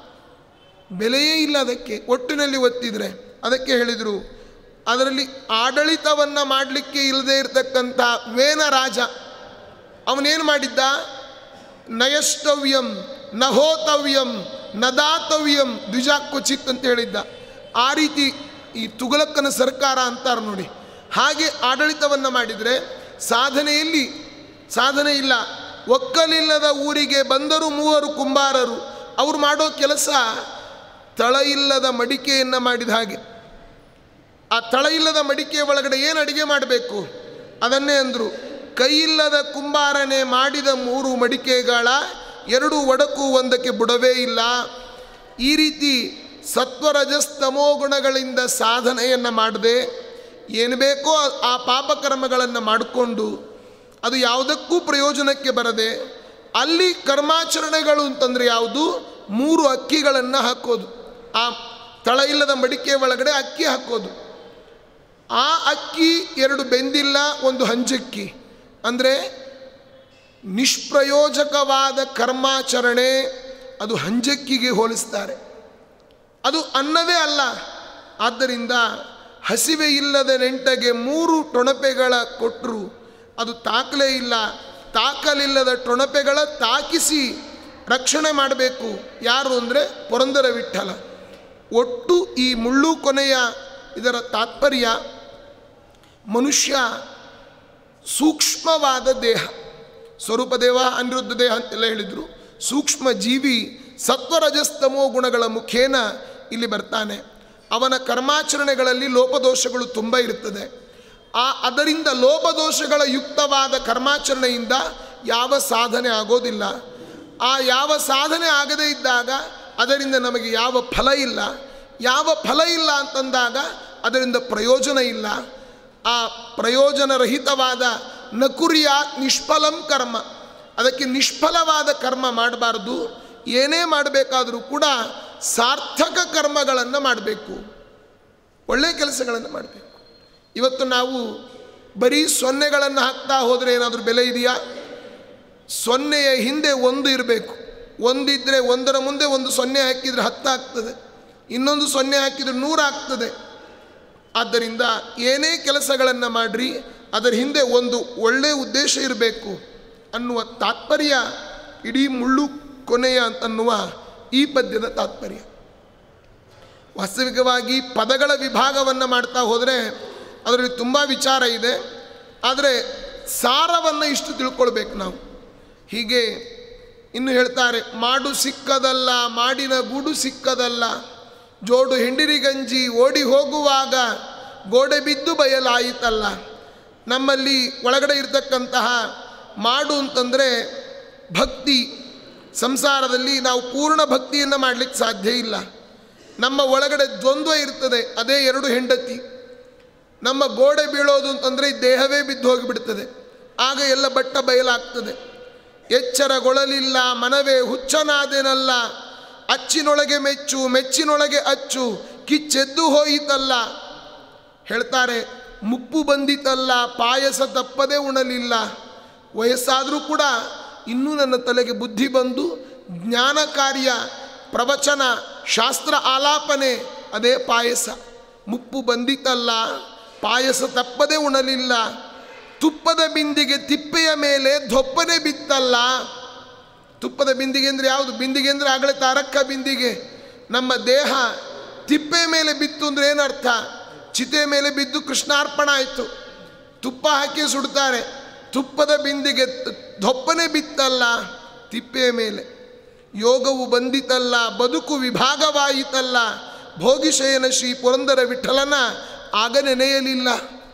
ಬೆಲೆಯೇ ಇಲ್ಲ ಅದಕ್ಕೆ ಒಟ್ಟಿನಲ್ಲಿ ಒತ್ತಿದರೆ ಅದಕ್ಕೆ ಹೇಳಿದರು ಅದರಲ್ಲಿ ಆಡಳಿತವನ್ನು ಮಾಡಲಿಕ್ಕೆ ಇಲ್ಲದೆ ಇರತಕ್ಕಂಥ ವೇನ ರಾಜ ಅವನೇನು ಮಾಡಿದ್ದ ನಯಷ್ಟವ್ಯಂ ನಹೋತವ್ಯಂ ನದಾತವ್ಯಂ ದ್ವಿಜಾಕ್ವಚಿತ್ ಅಂತ ಹೇಳಿದ್ದ ಆ ರೀತಿ ಈ ತುಗಲಕ್ಕನ ಸರ್ಕಾರ ಅಂತಾರೆ ನೋಡಿ ಹಾಗೆ ಆಡಳಿತವನ್ನು ಮಾಡಿದರೆ ಸಾಧನೆಯಲ್ಲಿ ಸಾಧನೆ ಇಲ್ಲ ಒಕ್ಕಲಿಲ್ಲದ ಊರಿಗೆ ಬಂದರು ಮೂವರು ಕುಂಬಾರರು ಅವ್ರು ಮಾಡೋ ಕೆಲಸ ತಳ ಇಲ್ಲದ ಮಡಿಕೆಯನ್ನು ಮಾಡಿದ ಹಾಗೆ ಆ ತಳ ಇಲ್ಲದ ಮಡಿಕೆ ಒಳಗಡೆ ಏನು ಅಡಿಗೆ ಮಾಡಬೇಕು ಅದನ್ನೇ ಅಂದರು ಕೈಯಿಲ್ಲದ ಕುಂಬಾರನೆ ಮಾಡಿದ ಮೂರು ಮಡಿಕೆಗಳ ಎರಡು ಒಡಕು ಒಂದಕ್ಕೆ ಬುಡವೇ ಇಲ್ಲ ಈ ರೀತಿ ಸತ್ವರಜಸ್ತಮೋ ಗುಣಗಳಿಂದ ಸಾಧನೆಯನ್ನು ಮಾಡದೆ ಏನು ಬೇಕೋ ಆ ಪಾಪಕರ್ಮಗಳನ್ನು ಮಾಡಿಕೊಂಡು ಅದು ಯಾವುದಕ್ಕೂ ಪ್ರಯೋಜನಕ್ಕೆ ಬರದೆ ಅಲ್ಲಿ ಕರ್ಮಾಚರಣೆಗಳು ಅಂತಂದರೆ ಯಾವುದು ಮೂರು ಅಕ್ಕಿಗಳನ್ನು ಹಾಕೋದು ಆ ತಳ ಇಲ್ಲದ ಮಡಿಕೆ ಒಳಗಡೆ ಅಕ್ಕಿ ಹಾಕೋದು ಆ ಅಕ್ಕಿ ಎರಡು ಬೆಂದಿಲ್ಲ ಒಂದು ಹಂಜಕ್ಕಿ ಅಂದರೆ ನಿಷ್ಪ್ರಯೋಜಕವಾದ ಕರ್ಮಾಚರಣೆ ಅದು ಹಂಜಕ್ಕಿಗೆ ಹೋಲಿಸ್ತಾರೆ ಅದು ಅನ್ನವೇ ಅಲ್ಲ ಆದ್ದರಿಂದ ಹಸಿವೆ ಇಲ್ಲದ ನೆಂಟಗೆ ಮೂರು ಟೊಣಪೆಗಳ ಕೊಟ್ಟರು ಅದು ತಾಕಲೇ ಇಲ್ಲ ತಾಕಲಿಲ್ಲದ ಟೊಣಪೆಗಳ ತಾಕಿಸಿ ರಕ್ಷಣೆ ಮಾಡಬೇಕು ಯಾರು ಅಂದರೆ ಪುರಂದರ ವಿಠಲ ಒಟ್ಟು ಈ ಮುಳ್ಳು ಕೊನೆಯ ಇದರ ತಾತ್ಪರ್ಯ ಮನುಷ್ಯ ಸೂಕ್ಷ್ಮವಾದ ದೇಹ ಸ್ವರೂಪ ದೇವ ಅನಿರುದ್ಧ ದೇಹ ಅಂತೆಲ್ಲ ಹೇಳಿದರು ಸೂಕ್ಷ್ಮ ಜೀವಿ ಸತ್ವರಜಸ್ತಮೋ ಗುಣಗಳ ಮುಖೇನ ಇಲ್ಲಿ ಬರ್ತಾನೆ ಅವನ ಕರ್ಮಾಚರಣೆಗಳಲ್ಲಿ ಲೋಪದೋಷಗಳು ತುಂಬ ಇರುತ್ತದೆ ಆ ಅದರಿಂದ ಲೋಪದೋಷಗಳ ಯುಕ್ತವಾದ ಕರ್ಮಾಚರಣೆಯಿಂದ ಯಾವ ಸಾಧನೆ ಆಗೋದಿಲ್ಲ ಆ ಯಾವ ಸಾಧನೆ ಆಗದೇ ಇದ್ದಾಗ ಅದರಿಂದ ನಮಗೆ ಯಾವ ಫಲ ಇಲ್ಲ ಯಾವ ಫಲ ಇಲ್ಲ ಅಂತಂದಾಗ ಅದರಿಂದ ಪ್ರಯೋಜನ ಇಲ್ಲ ಆ ಪ್ರಯೋಜನರಹಿತವಾದ ನಕುರಿಯಾತ್ ನಿಷ್ಫಲಂ ಕರ್ಮ ಅದಕ್ಕೆ ನಿಷ್ಫಲವಾದ ಕರ್ಮ ಮಾಡಬಾರ್ದು ಏನೇ ಮಾಡಬೇಕಾದರೂ ಕೂಡ ಸಾರ್ಥಕ ಕರ್ಮಗಳನ್ನು ಮಾಡಬೇಕು ಒಳ್ಳೆಯ ಕೆಲಸಗಳನ್ನು ಮಾಡಬೇಕು ಇವತ್ತು ನಾವು ಬರೀ ಸೊನ್ನೆಗಳನ್ನು ಹಾಕ್ತಾ ಹೋದರೆ ಏನಾದರೂ ಬೆಲೆ ಇದೆಯಾ ಸೊನ್ನೆಯ ಹಿಂದೆ ಒಂದು ಇರಬೇಕು ಒಂದಿದ್ದರೆ ಒಂದರ ಮುಂದೆ ಒಂದು ಸೊನ್ನೆ ಹಾಕಿದರೆ ಹತ್ತು ಆಗ್ತದೆ ಇನ್ನೊಂದು ಸೊನ್ನೆ ಹಾಕಿದರೆ ನೂರು ಆಗ್ತದೆ ಆದ್ದರಿಂದ ಏನೇ ಕೆಲಸಗಳನ್ನು ಮಾಡಿರಿ ಅದರ ಹಿಂದೆ ಒಂದು ಒಳ್ಳೆಯ ಉದ್ದೇಶ ಇರಬೇಕು ಅನ್ನುವ ತಾತ್ಪರ್ಯ ಇಡೀ ಮುಳ್ಳು ಕೊನೆಯ ಅಂತನ್ನುವ ಈ ಪದ್ಯದ ತಾತ್ಪರ್ಯ ವಾಸ್ತವಿಕವಾಗಿ ಪದಗಳ ವಿಭಾಗವನ್ನು ಮಾಡ್ತಾ ಹೋದರೆ ಅದರಲ್ಲಿ ತುಂಬ ವಿಚಾರ ಇದೆ ಆದರೆ ಸಾರವನ್ನು ಇಷ್ಟು ತಿಳ್ಕೊಳ್ಬೇಕು ನಾವು ಹೀಗೆ ಇನ್ನು ಹೇಳ್ತಾರೆ ಮಾಡು ಸಿಕ್ಕದಲ್ಲ ಮಾಡಿನ ಗೂಡು ಸಿಕ್ಕದಲ್ಲ ಜೋಡು ಹೆಂಡಿರಿ ಗಂಜಿ ಓಡಿ ಹೋಗುವಾಗ ಗೋಡೆ ಬಿದ್ದು ಬಯಲಾಯಿತಲ್ಲ ನಮ್ಮಲ್ಲಿ ಒಳಗಡೆ ಇರತಕ್ಕಂತಹ ಮಾಡು ಅಂತಂದರೆ ಭಕ್ತಿ ಸಂಸಾರದಲ್ಲಿ ನಾವು ಪೂರ್ಣ ಭಕ್ತಿಯನ್ನು ಮಾಡಲಿಕ್ಕೆ ಸಾಧ್ಯ ಇಲ್ಲ ನಮ್ಮ ಒಳಗಡೆ ದ್ವಂದ್ವ ಇರ್ತದೆ ಅದೇ ಎರಡು ಹೆಂಡತಿ ನಮ್ಮ ಗೋಡೆ ಬೀಳೋದು ಅಂತಂದರೆ ಈ ದೇಹವೇ ಬಿದ್ದು ಹೋಗಿಬಿಡ್ತದೆ ಆಗ ಎಲ್ಲ ಬಟ್ಟ ಬಯಲಾಗ್ತದೆ ಎಚ್ಚರಗೊಳ್ಳಲಿಲ್ಲ ಮನವೇ ಹುಚ್ಚನಾದೆನಲ್ಲ ಅಚ್ಚಿನೊಳಗೆ ಮೆಚ್ಚು ಮೆಚ್ಚಿನೊಳಗೆ ಅಚ್ಚು ಕಿಚ್ಚೆದ್ದು ಹೋಯಿತಲ್ಲ ಹೇಳ್ತಾರೆ ಮುಪ್ಪು ಬಂದಿತಲ್ಲ ಪಾಯಸ ತಪ್ಪದೇ ಉಣಲಿಲ್ಲ ವಯಸ್ಸಾದರೂ ಕೂಡ ಇನ್ನೂ ನನ್ನ ತಲೆಗೆ ಬುದ್ಧಿ ಬಂದು ಜ್ಞಾನ ಕಾರ್ಯ ಪ್ರವಚನ ಶಾಸ್ತ್ರ ಆಲಾಪನೆ ಅದೇ ಪಾಯಸ ಮುಪ್ಪು ಬಂದಿತಲ್ಲ ಪಾಯಸ ತಪ್ಪದೇ ಉಣಲಿಲ್ಲ ತುಪ್ಪದ ಬಿಂದಿಗೆ ತಿಪ್ಪೆಯ ಮೇಲೆ ಧೊಪ್ಪನೆ ಬಿತ್ತಲ್ಲ ತುಪ್ಪದ ಬಿಂದಿಗೆ ಅಂದರೆ ಯಾವುದು ಬಿಂದಿಗೆ ಅಂದರೆ ಆಗಲೇ ತಾರಕ್ಕ ಬಿಂದಿಗೆ ನಮ್ಮ ದೇಹ ತಿಪ್ಪೆ ಮೇಲೆ ಬಿತ್ತು ಅಂದರೆ ಏನರ್ಥ ಚಿತೆ ಮೇಲೆ ಬಿದ್ದು ಕೃಷ್ಣಾರ್ಪಣ ಆಯಿತು ತುಪ್ಪ ಹಾಕಿ ಸುಡ್ತಾರೆ ತುಪ್ಪದ ಬಿಂದಿಗೆ ಧೊಪ್ಪನೆ ಬಿತ್ತಲ್ಲ ತಿಪ್ಪೆಯ ಮೇಲೆ ಯೋಗವು ಬಂದಿತಲ್ಲ ಬದುಕು ವಿಭಾಗವಾಯಿತಲ್ಲ ಭೋಗಿಶಯನ ಶ್ರೀ ಪುರಂದರ ವಿಠಲನ ಆಗ ನೆನೆಯಲಿಲ್ಲ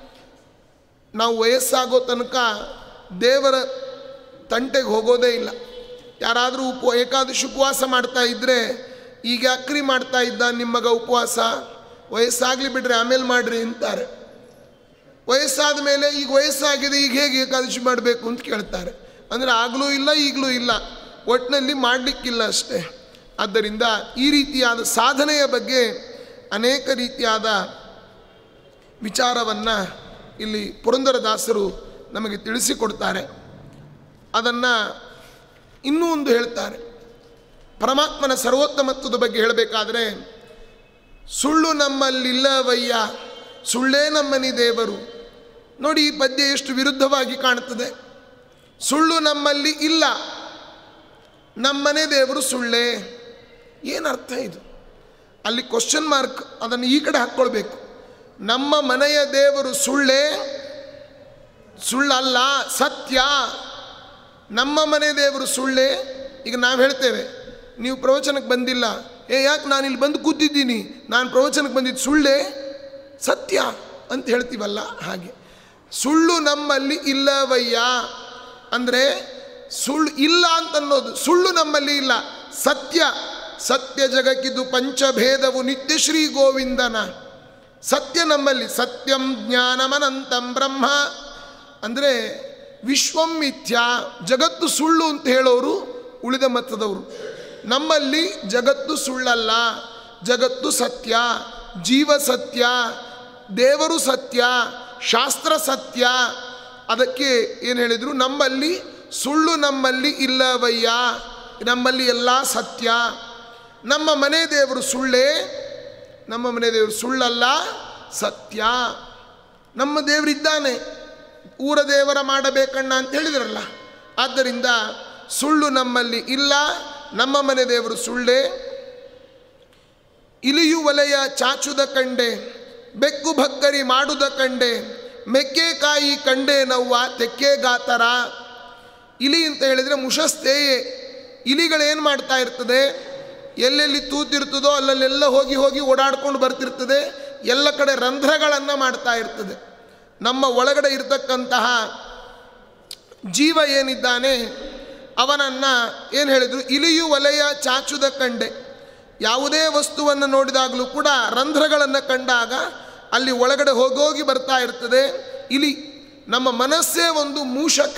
ನಾವು ವಯಸ್ಸಾಗೋ ತನಕ ದೇವರ ತಂಟೆಗೆ ಹೋಗೋದೇ ಇಲ್ಲ ಯಾರಾದರೂ ಉಪ ಏಕಾದಶಿ ಉಪವಾಸ ಮಾಡ್ತಾ ಇದ್ದರೆ ಈಗ ಅಕ್ರಿ ಮಾಡ್ತಾ ಇದ್ದ ನಿಮ್ಮಗ ಉಪವಾಸ ವಯಸ್ಸಾಗಲಿ ಬಿಡ್ರಿ ಆಮೇಲೆ ಮಾಡ್ರಿ ಅಂತಾರೆ ವಯಸ್ಸಾದ ಮೇಲೆ ಈಗ ವಯಸ್ಸಾಗಿದೆ ಈಗ ಹೇಗೆ ಏಕಾದಶಿ ಮಾಡಬೇಕು ಅಂತ ಕೇಳ್ತಾರೆ ಅಂದರೆ ಆಗಲೂ ಇಲ್ಲ ಈಗಲೂ ಇಲ್ಲ ಒಟ್ಟಿನಲ್ಲಿ ಮಾಡಲಿಕ್ಕಿಲ್ಲ ಅಷ್ಟೇ ಆದ್ದರಿಂದ ಈ ರೀತಿಯಾದ ಸಾಧನೆಯ ಬಗ್ಗೆ ಅನೇಕ ರೀತಿಯಾದ ವಿಚಾರವನ್ನು ಇಲ್ಲಿ ಪುರಂದರದಾಸರು ನಮಗೆ ತಿಳಿಸಿಕೊಡ್ತಾರೆ ಅದನ್ನು ಇನ್ನೂ ಒಂದು ಹೇಳ್ತಾರೆ ಪರಮಾತ್ಮನ ಸರ್ವೋತ್ತಮತ್ವದ ಬಗ್ಗೆ ಹೇಳಬೇಕಾದ್ರೆ ಸುಳ್ಳು ನಮ್ಮಲ್ಲಿಲ್ಲವಯ್ಯ ಸುಳ್ಳೇ ನಮ್ಮನಿ ದೇವರು ನೋಡಿ ಈ ಪದ್ಯ ಎಷ್ಟು ವಿರುದ್ಧವಾಗಿ ಕಾಣುತ್ತದೆ ಸುಳ್ಳು ನಮ್ಮಲ್ಲಿ ಇಲ್ಲ ನಮ್ಮನೆ ದೇವರು ಸುಳ್ಳೇ ಏನರ್ಥ ಇದು ಅಲ್ಲಿ ಕ್ವಶನ್ ಮಾರ್ಕ್ ಅದನ್ನು ಈ ಕಡೆ ಹಾಕ್ಕೊಳ್ಬೇಕು ನಮ್ಮ ಮನೆಯ ದೇವರು ಸುಳ್ಳೇ ಸುಳ್ಳಲ್ಲ ಸತ್ಯ ನಮ್ಮ ಮನೆ ದೇವರು ಸುಳ್ಳೇ ಈಗ ನಾವು ಹೇಳ್ತೇವೆ ನೀವು ಪ್ರವಚನಕ್ಕೆ ಬಂದಿಲ್ಲ ಏ ಯಾಕೆ ನಾನು ಇಲ್ಲಿ ಬಂದು ಕೂತಿದ್ದೀನಿ ನಾನು ಪ್ರವಚನಕ್ಕೆ ಬಂದಿದ್ದು ಸುಳ್ಳೇ ಸತ್ಯ ಅಂತ ಹೇಳ್ತೀವಲ್ಲ ಹಾಗೆ ಸುಳ್ಳು ನಮ್ಮಲ್ಲಿ ಇಲ್ಲವಯ್ಯ ಅಂದರೆ ಸುಳ್ಳು ಇಲ್ಲ ಅಂತನ್ನೋದು ಸುಳ್ಳು ನಮ್ಮಲ್ಲಿ ಇಲ್ಲ ಸತ್ಯ ಸತ್ಯ ಜಗಕ್ಕಿದು ಪಂಚಭೇದವು ನಿತ್ಯ ಶ್ರೀ ಗೋವಿಂದನ ಸತ್ಯ ನಮ್ಮಲ್ಲಿ ಸತ್ಯಂ ಜ್ಞಾನಮನಂತಂ ಬ್ರಹ್ಮ ಅಂದರೆ ವಿಶ್ವಂ ಮಿಥ್ಯ ಜಗತ್ತು ಸುಳ್ಳು ಅಂತ ಹೇಳೋರು ಉಳಿದ ಮತದವರು ನಮ್ಮಲ್ಲಿ ಜಗತ್ತು ಸುಳ್ಳಲ್ಲ ಜಗತ್ತು ಸತ್ಯ ಜೀವ ಸತ್ಯ ದೇವರು ಸತ್ಯ ಶಾಸ್ತ್ರ ಸತ್ಯ ಅದಕ್ಕೆ ಏನು ಹೇಳಿದರು ನಮ್ಮಲ್ಲಿ ಸುಳ್ಳು ನಮ್ಮಲ್ಲಿ ಇಲ್ಲವಯ್ಯ ನಮ್ಮಲ್ಲಿ ಎಲ್ಲ ಸತ್ಯ ನಮ್ಮ ಮನೆ ದೇವರು ಸುಳ್ಳೇ ನಮ್ಮ ಮನೆ ದೇವರು ಸುಳ್ಳಲ್ಲ ಸತ್ಯ ನಮ್ಮ ದೇವರಿದ್ದಾನೆ ಊರ ದೇವರ ಮಾಡಬೇಕಣ್ಣ ಅಂತ ಹೇಳಿದ್ರಲ್ಲ ಆದ್ದರಿಂದ ಸುಳ್ಳು ನಮ್ಮಲ್ಲಿ ಇಲ್ಲ ನಮ್ಮ ಮನೆ ದೇವರು ಸುಳ್ಳೇ ಇಲಿಯು ವಲಯ ಚಾಚುದ ಕಂಡೆ ಬೆಕ್ಕು ಭಕ್ಕರಿ ಮಾಡುದ ಕಂಡೆ ಮೆಕ್ಕೆಕಾಯಿ ಕಂಡೆ ನವ್ವ ತೆಕ್ಕೆ ಗಾತರ ಇಲಿ ಅಂತ ಹೇಳಿದರೆ ಮುಷಸ್ತೇಯೇ ಇಲಿಗಳೇನು ಮಾಡ್ತಾ ಇರ್ತದೆ ಎಲ್ಲೆಲ್ಲಿ ತೂತಿರ್ತದೋ ಅಲ್ಲಲ್ಲೆಲ್ಲ ಹೋಗಿ ಹೋಗಿ ಓಡಾಡ್ಕೊಂಡು ಬರ್ತಿರ್ತದೆ ಎಲ್ಲ ಕಡೆ ರಂಧ್ರಗಳನ್ನು ಮಾಡ್ತಾ ಇರ್ತದೆ ನಮ್ಮ ಒಳಗಡೆ ಇರತಕ್ಕಂತಹ ಜೀವ ಏನಿದ್ದಾನೆ ಅವನನ್ನು ಏನು ಹೇಳಿದರು ಇಲಿಯು ವಲಯ ಚಾಚುದ ಕಂಡೆ ಯಾವುದೇ ವಸ್ತುವನ್ನು ನೋಡಿದಾಗಲೂ ಕೂಡ ರಂಧ್ರಗಳನ್ನು ಕಂಡಾಗ ಅಲ್ಲಿ ಒಳಗಡೆ ಹೋಗೋಗಿ ಬರ್ತಾ ಇರ್ತದೆ ಇಲಿ ನಮ್ಮ ಮನಸ್ಸೇ ಒಂದು ಮೂಷಕ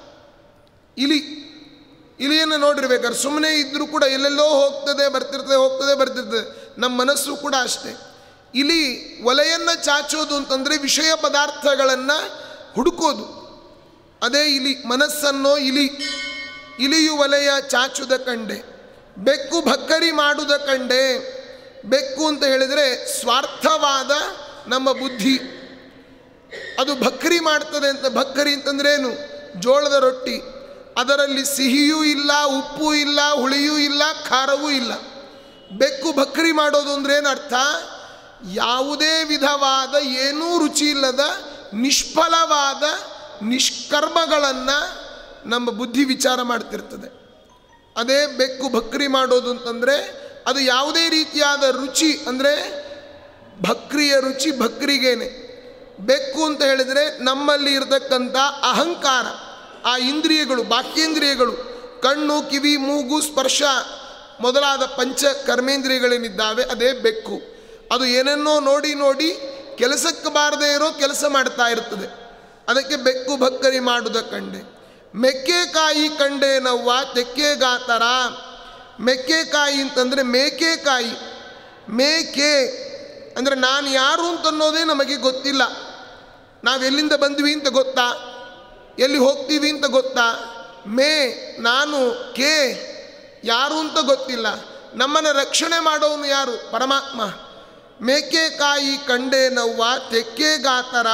ಇಲಿ ಇಲಿಯನ್ನು ನೋಡಿರ್ಬೇಕಾದ್ರೆ ಸುಮ್ಮನೆ ಇದ್ದರೂ ಕೂಡ ಎಲ್ಲೆಲ್ಲೋ ಹೋಗ್ತದೆ ಬರ್ತಿರ್ತದೆ ಹೋಗ್ತದೆ ಬರ್ತಿರ್ತದೆ ನಮ್ಮ ಮನಸ್ಸು ಕೂಡ ಅಷ್ಟೇ ಇಲಿ ಒಲೆಯನ್ನು ಚಾಚೋದು ಅಂತಂದರೆ ವಿಷಯ ಪದಾರ್ಥಗಳನ್ನು ಹುಡುಕೋದು ಅದೇ ಇಲಿ ಮನಸ್ಸನ್ನೋ ಇಲಿ ಇಲಿಯು ವಲಯ ಚಾಚುದ ಕಂಡೆ ಬೆಕ್ಕು ಭಕ್ಕರಿ ಮಾಡುದ ಕಂಡೆ ಬೆಕ್ಕು ಅಂತ ಹೇಳಿದರೆ ಸ್ವಾರ್ಥವಾದ ನಮ್ಮ ಬುದ್ಧಿ ಅದು ಭಕ್ರಿ ಮಾಡ್ತದೆ ಅಂತ ಭಕ್ಕರಿ ಅಂತಂದ್ರೇನು ಜೋಳದ ರೊಟ್ಟಿ ಅದರಲ್ಲಿ ಸಿಹಿಯೂ ಇಲ್ಲ ಉಪ್ಪು ಇಲ್ಲ ಹುಳಿಯೂ ಇಲ್ಲ ಖಾರವೂ ಇಲ್ಲ ಬೆಕ್ಕು ಭಕ್ರಿ ಮಾಡೋದು ಅಂದ್ರೇನು ಅರ್ಥ ಯಾವುದೇ ವಿಧವಾದ ಏನೂ ರುಚಿ ಇಲ್ಲದ ನಿಷ್ಫಲವಾದ ನಿಷ್ಕರ್ಮಗಳನ್ನು ನಮ್ಮ ಬುದ್ಧಿ ವಿಚಾರ ಮಾಡ್ತಿರ್ತದೆ ಅದೇ ಬೆಕ್ಕು ಭಕ್ರಿ ಮಾಡೋದು ಅಂತಂದರೆ ಅದು ಯಾವುದೇ ರೀತಿಯಾದ ರುಚಿ ಅಂದರೆ ಭಕ್ರಿಯ ರುಚಿ ಭಕ್ರಿಗೇನೆ ಬೆಕ್ಕು ಅಂತ ಹೇಳಿದರೆ ನಮ್ಮಲ್ಲಿ ಇರತಕ್ಕಂಥ ಅಹಂಕಾರ ಆ ಇಂದ್ರಿಯಗಳು ಬಾಹ್ಯೇಂದ್ರಿಯಗಳು ಕಣ್ಣು ಕಿವಿ ಮೂಗು ಸ್ಪರ್ಶ ಮೊದಲಾದ ಪಂಚ ಕರ್ಮೇಂದ್ರಿಯಗಳೇನಿದ್ದಾವೆ ಅದೇ ಬೆಕ್ಕು ಅದು ಏನನ್ನೋ ನೋಡಿ ನೋಡಿ ಕೆಲಸಕ್ಕೆ ಬಾರದೇ ಇರೋ ಕೆಲಸ ಮಾಡ್ತಾ ಇರ್ತದೆ ಅದಕ್ಕೆ ಬೆಕ್ಕು ಭಕ್ಕರಿ ಮಾಡುದ ಕಂಡೆ ಮೆಕ್ಕೆಕಾಯಿ ಕಂಡೆ ನವ್ವ ತೆಕ್ಕೆಗಾತರ ಮೆಕ್ಕೆಕಾಯಿ ಅಂತಂದರೆ ಮೇಕೆಕಾಯಿ ಮೇಕೆ ಅಂದರೆ ನಾನು ಯಾರು ಅಂತನ್ನೋದೇ ನಮಗೆ ಗೊತ್ತಿಲ್ಲ ನಾವು ಎಲ್ಲಿಂದ ಬಂದ್ವಿ ಅಂತ ಗೊತ್ತಾ ಎಲ್ಲಿ ಹೋಗ್ತೀವಿ ಅಂತ ಗೊತ್ತಾ ಮೇ ನಾನು ಕೆ ಯಾರು ಅಂತ ಗೊತ್ತಿಲ್ಲ ನಮ್ಮನ್ನು ರಕ್ಷಣೆ ಮಾಡೋನು ಯಾರು ಪರಮಾತ್ಮ ಮೇಕೆಕಾಯಿ ಕಂಡೆ ನವ್ವ ತೆಕ್ಕೆಗಾತರ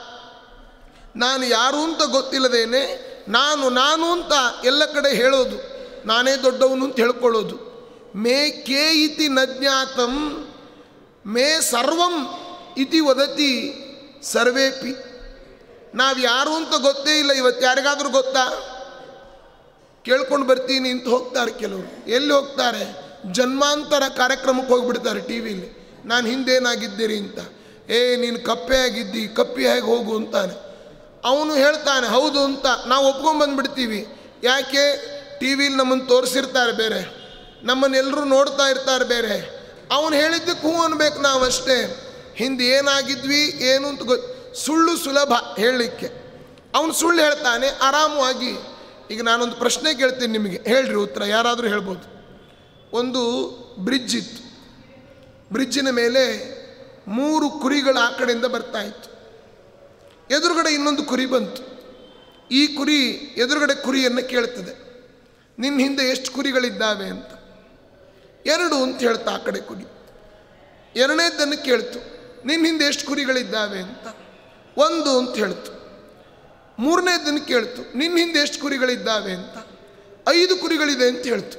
ನಾನು ಯಾರು ಅಂತ ಗೊತ್ತಿಲ್ಲದೇನೆ ನಾನು ನಾನು ಅಂತ ಎಲ್ಲ ಕಡೆ ಹೇಳೋದು ನಾನೇ ದೊಡ್ಡವನು ಅಂತ ಹೇಳ್ಕೊಳ್ಳೋದು ಮೇ ಕೆ ಇತಿ ನಜ್ಞಾತಂ ಮೇ ಸರ್ವಂ ಇತಿ ವದತಿ ಸರ್ವೇಪಿ ನಾವು ಯಾರು ಅಂತ ಗೊತ್ತೇ ಇಲ್ಲ ಇವತ್ತು ಯಾರಿಗಾದರೂ ಗೊತ್ತಾ ಕೇಳ್ಕೊಂಡು ಬರ್ತೀನಿ ಅಂತ ಹೋಗ್ತಾರೆ ಕೆಲವರು ಎಲ್ಲಿ ಹೋಗ್ತಾರೆ ಜನ್ಮಾಂತರ ಕಾರ್ಯಕ್ರಮಕ್ಕೆ ಹೋಗಿಬಿಡ್ತಾರೆ ಟಿ ವಿಲಿ ನಾನು ಹಿಂದೇನಾಗಿದ್ದೀರಿ ಅಂತ ಏ ನೀನು ಕಪ್ಪೆ ಆಗಿದ್ದಿ ಕಪ್ಪಿ ಹೇಗೆ ಹೋಗು ಅಂತಾನೆ ಅವನು ಹೇಳ್ತಾನೆ ಹೌದು ಅಂತ ನಾವು ಒಪ್ಕೊಂಬಂದ್ಬಿಡ್ತೀವಿ ಯಾಕೆ ಟಿ ವಿಲಿ ನಮ್ಮನ್ನು ತೋರಿಸಿರ್ತಾರೆ ಬೇರೆ ನಮ್ಮನ್ನು ಎಲ್ಲರೂ ನೋಡ್ತಾ ಇರ್ತಾರೆ ಬೇರೆ ಅವನು ಹೇಳಿದ್ದಕ್ಕೆ ಹ್ಞೂ ಅನ್ಬೇಕು ನಾವು ಅಷ್ಟೇ ಹಿಂದೆ ಏನಾಗಿದ್ವಿ ಏನು ಅಂತ ಗೊತ್ತು ಸುಳ್ಳು ಸುಲಭ ಹೇಳಲಿಕ್ಕೆ ಅವನು ಸುಳ್ಳು ಹೇಳ್ತಾನೆ ಆರಾಮವಾಗಿ ಈಗ ನಾನೊಂದು ಪ್ರಶ್ನೆ ಕೇಳ್ತೀನಿ ನಿಮಗೆ ಹೇಳ್ರಿ ಉತ್ತರ ಯಾರಾದರೂ ಹೇಳ್ಬೋದು ಒಂದು ಬ್ರಿಡ್ಜ್ ಇತ್ತು ಬ್ರಿಡ್ಜಿನ ಮೇಲೆ ಮೂರು ಕುರಿಗಳು ಆ ಕಡೆಯಿಂದ ಬರ್ತಾ ಇತ್ತು ಎದುರುಗಡೆ ಇನ್ನೊಂದು ಕುರಿ ಬಂತು ಈ ಕುರಿ ಎದುರುಗಡೆ ಕುರಿಯನ್ನು ಕೇಳ್ತದೆ ನಿನ್ನ ಹಿಂದೆ ಎಷ್ಟು ಕುರಿಗಳಿದ್ದಾವೆ ಅಂತ ಎರಡು ಅಂತ ಹೇಳ್ತಾ ಆ ಕಡೆ ಕುರಿ ಎರಡನೇದನ್ನು ಕೇಳ್ತು ನಿನ್ನ ಹಿಂದೆ ಎಷ್ಟು ಕುರಿಗಳಿದ್ದಾವೆ ಅಂತ ಒಂದು ಅಂತ ಹೇಳ್ತು ಮೂರನೇದನ್ನು ಕೇಳ್ತು ನಿನ್ನ ಹಿಂದೆ ಎಷ್ಟು ಕುರಿಗಳಿದ್ದಾವೆ ಅಂತ ಐದು ಕುರಿಗಳಿದೆ ಅಂತ ಹೇಳ್ತು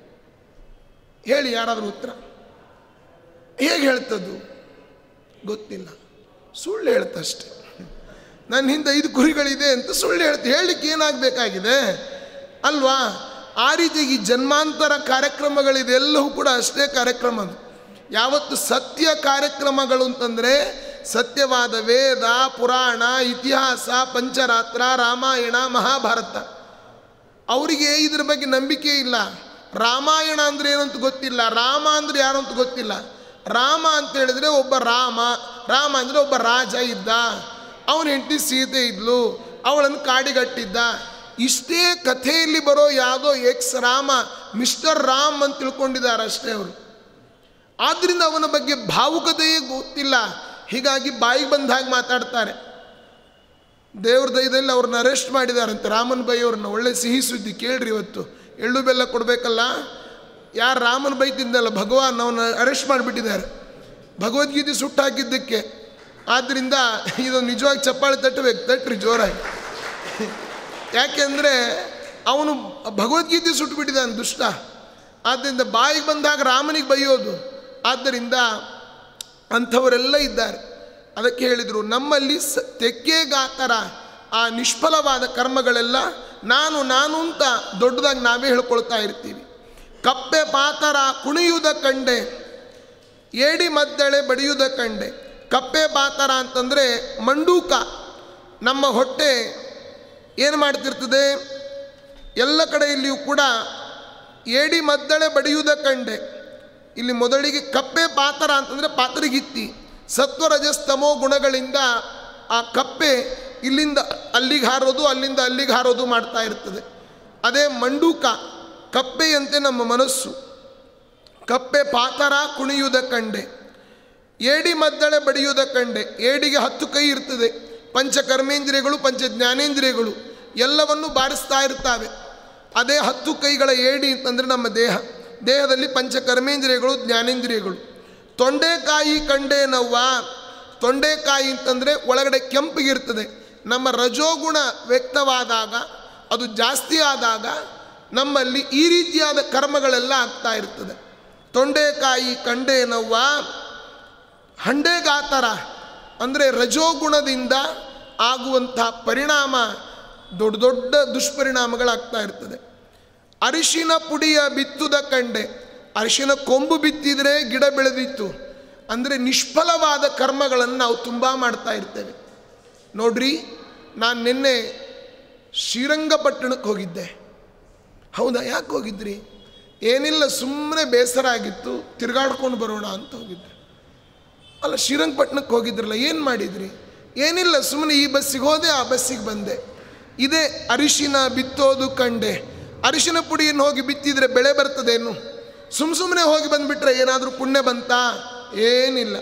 ಹೇಳಿ ಯಾರಾದರೂ ಉತ್ತರ ಹೇಗೆ ಹೇಳ್ತದ್ದು ಗೊತ್ತಿಲ್ಲ ಸುಳ್ಳು ಹೇಳ್ತಷ್ಟೆ ನನ್ನ ಹಿಂದೆ ಐದು ಕುರಿಗಳಿದೆ ಅಂತ ಸುಳ್ಳು ಹೇಳ್ತು ಹೇಳಲಿಕ್ಕೆ ಏನಾಗಬೇಕಾಗಿದೆ ಅಲ್ವಾ ಆ ರೀತಿ ಈ ಜನ್ಮಾಂತರ ಕಾರ್ಯಕ್ರಮಗಳಿದೆ ಎಲ್ಲವೂ ಕೂಡ ಅಷ್ಟೇ ಕಾರ್ಯಕ್ರಮ ಅದು ಯಾವತ್ತು ಸತ್ಯ ಕಾರ್ಯಕ್ರಮಗಳು ಅಂತಂದರೆ ಸತ್ಯವಾದ ವೇದ ಪುರಾಣ ಇತಿಹಾಸ ಪಂಚರಾತ್ರ ರಾಮಾಯಣ ಮಹಾಭಾರತ ಅವರಿಗೆ ಇದ್ರ ಬಗ್ಗೆ ನಂಬಿಕೆ ಇಲ್ಲ ರಾಮಾಯಣ ಅಂದರೆ ಏನಂತ ಗೊತ್ತಿಲ್ಲ ರಾಮ ಅಂದರೆ ಯಾರು ಅಂತ ಗೊತ್ತಿಲ್ಲ ರಾಮ ಅಂತ ಹೇಳಿದ್ರೆ ಒಬ್ಬ ರಾಮ ರಾಮ ಅಂದರೆ ಒಬ್ಬ ರಾಜ ಇದ್ದ ಅವನ ಹೆಂಡತಿ ಸೀತೆ ಇದ್ಲು ಅವಳನ್ನು ಕಾಡಿಗಟ್ಟಿದ್ದ ಇಷ್ಟೇ ಕಥೆಯಲ್ಲಿ ಬರೋ ಯಾವುದೋ ಎಕ್ಸ್ ರಾಮ ಮಿಸ್ಟರ್ ರಾಮ್ ಅಂತ ತಿಳ್ಕೊಂಡಿದ್ದಾರೆ ಅಷ್ಟೇ ಅವರು ಆದ್ದರಿಂದ ಅವನ ಬಗ್ಗೆ ಭಾವುಕತೆಯೇ ಗೊತ್ತಿಲ್ಲ ಹೀಗಾಗಿ ಬಾಯಿಗೆ ಬಂದ ಹಾಗೆ ಮಾತಾಡ್ತಾರೆ ದೇವ್ರ ದಯದಲ್ಲಿ ಅವ್ರನ್ನ ಅರೆಸ್ಟ್ ಮಾಡಿದಾರಂತೆ ರಾಮನ್ ಬೈ ಅವ್ರನ್ನ ಒಳ್ಳೆ ಸಿಹಿ ಸುದ್ದಿ ಕೇಳ್ರಿ ಇವತ್ತು ಎಳ್ಳು ಬೆಲ್ಲ ಕೊಡಬೇಕಲ್ಲ ಯಾರು ರಾಮನ ಬೈ ತಿಂದಲ್ಲ ಭಗವಾನ್ ಅವನ್ನ ಅರೆಸ್ಟ್ ಮಾಡಿಬಿಟ್ಟಿದ್ದಾರೆ ಭಗವದ್ಗೀತೆ ಸುಟ್ಟು ಹಾಕಿದ್ದಕ್ಕೆ ಆದ್ದರಿಂದ ಇದು ನಿಜವಾಗಿ ಚಪ್ಪಾಳೆ ತಟ್ಟಬೇಕು ತಟ್ರಿ ಜೋರಾಗಿ ಯಾಕೆಂದರೆ ಅವನು ಭಗವದ್ಗೀತೆ ಸುಟ್ಟುಬಿಟ್ಟಿದ್ದಾನೆ ದುಷ್ಟ ಆದ್ದರಿಂದ ಬಾಯಿಗೆ ಬಂದಾಗ ರಾಮನಿಗೆ ಬೈಯೋದು ಆದ್ದರಿಂದ ಅಂಥವರೆಲ್ಲ ಇದ್ದಾರೆ ಅದಕ್ಕೆ ಹೇಳಿದರು ನಮ್ಮಲ್ಲಿ ಸ ತೆಕ್ಕೆಗಾತರ ಆ ನಿಷ್ಫಲವಾದ ಕರ್ಮಗಳೆಲ್ಲ ನಾನು ನಾನು ಅಂತ ದೊಡ್ಡದಾಗಿ ನಾವೇ ಹೇಳ್ಕೊಳ್ತಾ ಇರ್ತೀವಿ ಕಪ್ಪೆ ಪಾತರ ಕುಣಿಯುವುದ ಕಂಡೆ ಏಡಿ ಮದ್ದಳೆ ಬಡಿಯುವುದ ಕಂಡೆ ಕಪ್ಪೆ ಪಾತರ ಅಂತಂದರೆ ಮಂಡೂಕ ನಮ್ಮ ಹೊಟ್ಟೆ ಏನು ಮಾಡ್ತಿರ್ತದೆ ಎಲ್ಲ ಕಡೆಯಲ್ಲಿಯೂ ಕೂಡ ಏಡಿ ಮದ್ದಳೆ ಬಡಿಯುವುದ ಕಂಡೆ ಇಲ್ಲಿ ಮೊದಲಿಗೆ ಕಪ್ಪೆ ಪಾತರ ಅಂತಂದರೆ ಪಾತ್ರಿಗಿತ್ತಿ ಸತ್ವರಜಸ್ತಮೋ ಗುಣಗಳಿಂದ ಆ ಕಪ್ಪೆ ಇಲ್ಲಿಂದ ಅಲ್ಲಿಗೆ ಹಾರೋದು ಅಲ್ಲಿಂದ ಅಲ್ಲಿಗೆ ಹಾರೋದು ಮಾಡ್ತಾ ಇರ್ತದೆ ಅದೇ ಮಂಡೂಕ ಕಪ್ಪೆಯಂತೆ ನಮ್ಮ ಮನಸ್ಸು ಕಪ್ಪೆ ಪಾತರ ಕುಣಿಯುವುದ ಕಂಡೆ ಏಡಿ ಮದ್ದಳೆ ಬಡಿಯುವುದ ಕಂಡೆ ಏಡಿಗೆ ಹತ್ತು ಕೈ ಇರ್ತದೆ ಪಂಚ ಕರ್ಮೇಂದ್ರಿಯಗಳು ಪಂಚ ಜ್ಞಾನೇಂದ್ರಿಯಗಳು ಎಲ್ಲವನ್ನು ಬಾರಿಸ್ತಾ ಇರ್ತಾವೆ ಅದೇ ಹತ್ತು ಕೈಗಳ ಏಡಿ ಅಂತಂದರೆ ನಮ್ಮ ದೇಹ ದೇಹದಲ್ಲಿ ಪಂಚ ಕರ್ಮೇಂದ್ರಿಯಗಳು ಜ್ಞಾನೇಂದ್ರಿಯಗಳು ತೊಂಡೆಕಾಯಿ ಕಂಡೆ ನವ್ವ ತೊಂಡೆಕಾಯಿ ಅಂತಂದರೆ ಒಳಗಡೆ ಕೆಂಪಿಗಿರ್ತದೆ ನಮ್ಮ ರಜೋಗುಣ ವ್ಯಕ್ತವಾದಾಗ ಅದು ಜಾಸ್ತಿ ಆದಾಗ ನಮ್ಮಲ್ಲಿ ಈ ರೀತಿಯಾದ ಕರ್ಮಗಳೆಲ್ಲ ಆಗ್ತಾ ಇರ್ತದೆ ತೊಂಡೆಕಾಯಿ ಕಂಡೆ ನವ್ವ ಹಂಡೆಗಾತರ ಅಂದರೆ ರಜೋಗುಣದಿಂದ ಆಗುವಂಥ ಪರಿಣಾಮ ದೊಡ್ಡ ದೊಡ್ಡ ದುಷ್ಪರಿಣಾಮಗಳಾಗ್ತಾ ಇರ್ತದೆ ಅರಿಶಿನ ಪುಡಿಯ ಬಿತ್ತುದ ಕಂಡೆ ಅರಿಶಿನ ಕೊಂಬು ಬಿತ್ತಿದರೆ ಗಿಡ ಬೆಳೆದಿತ್ತು ಅಂದರೆ ನಿಷ್ಫಲವಾದ ಕರ್ಮಗಳನ್ನು ನಾವು ತುಂಬ ಮಾಡ್ತಾ ಇರ್ತೇವೆ ನೋಡ್ರಿ ನಾನು ನಿನ್ನೆ ಶ್ರೀರಂಗಪಟ್ಟಣಕ್ಕೆ ಹೋಗಿದ್ದೆ ಹೌದಾ ಯಾಕೆ ಹೋಗಿದ್ರಿ ಏನಿಲ್ಲ ಸುಮ್ಮನೆ ಬೇಸರ ಆಗಿತ್ತು ತಿರುಗಾಡ್ಕೊಂಡು ಬರೋಣ ಅಂತ ಹೋಗಿದ್ದೆ ಅಲ್ಲ ಶ್ರೀರಂಗಪಟ್ಟಣಕ್ಕೆ ಹೋಗಿದ್ರಲ್ಲ ಏನು ಮಾಡಿದ್ರಿ ಏನಿಲ್ಲ ಸುಮ್ಮನೆ ಈ ಬಸ್ಸಿಗೆ ಹೋದೆ ಆ ಬಸ್ಸಿಗೆ ಬಂದೆ ಇದೇ ಅರಿಶಿನ ಬಿತ್ತೋದು ಕಂಡೆ ಅರಿಶಿನ ಪುಡಿಯನ್ನು ಹೋಗಿ ಬಿತ್ತಿದ್ರೆ ಬೆಳೆ ಬರ್ತದೇನು ಸುಮ್ಮ ಸುಮ್ಮನೆ ಹೋಗಿ ಬಂದುಬಿಟ್ರೆ ಏನಾದರೂ ಪುಣ್ಯ ಬಂತಾ ಏನಿಲ್ಲ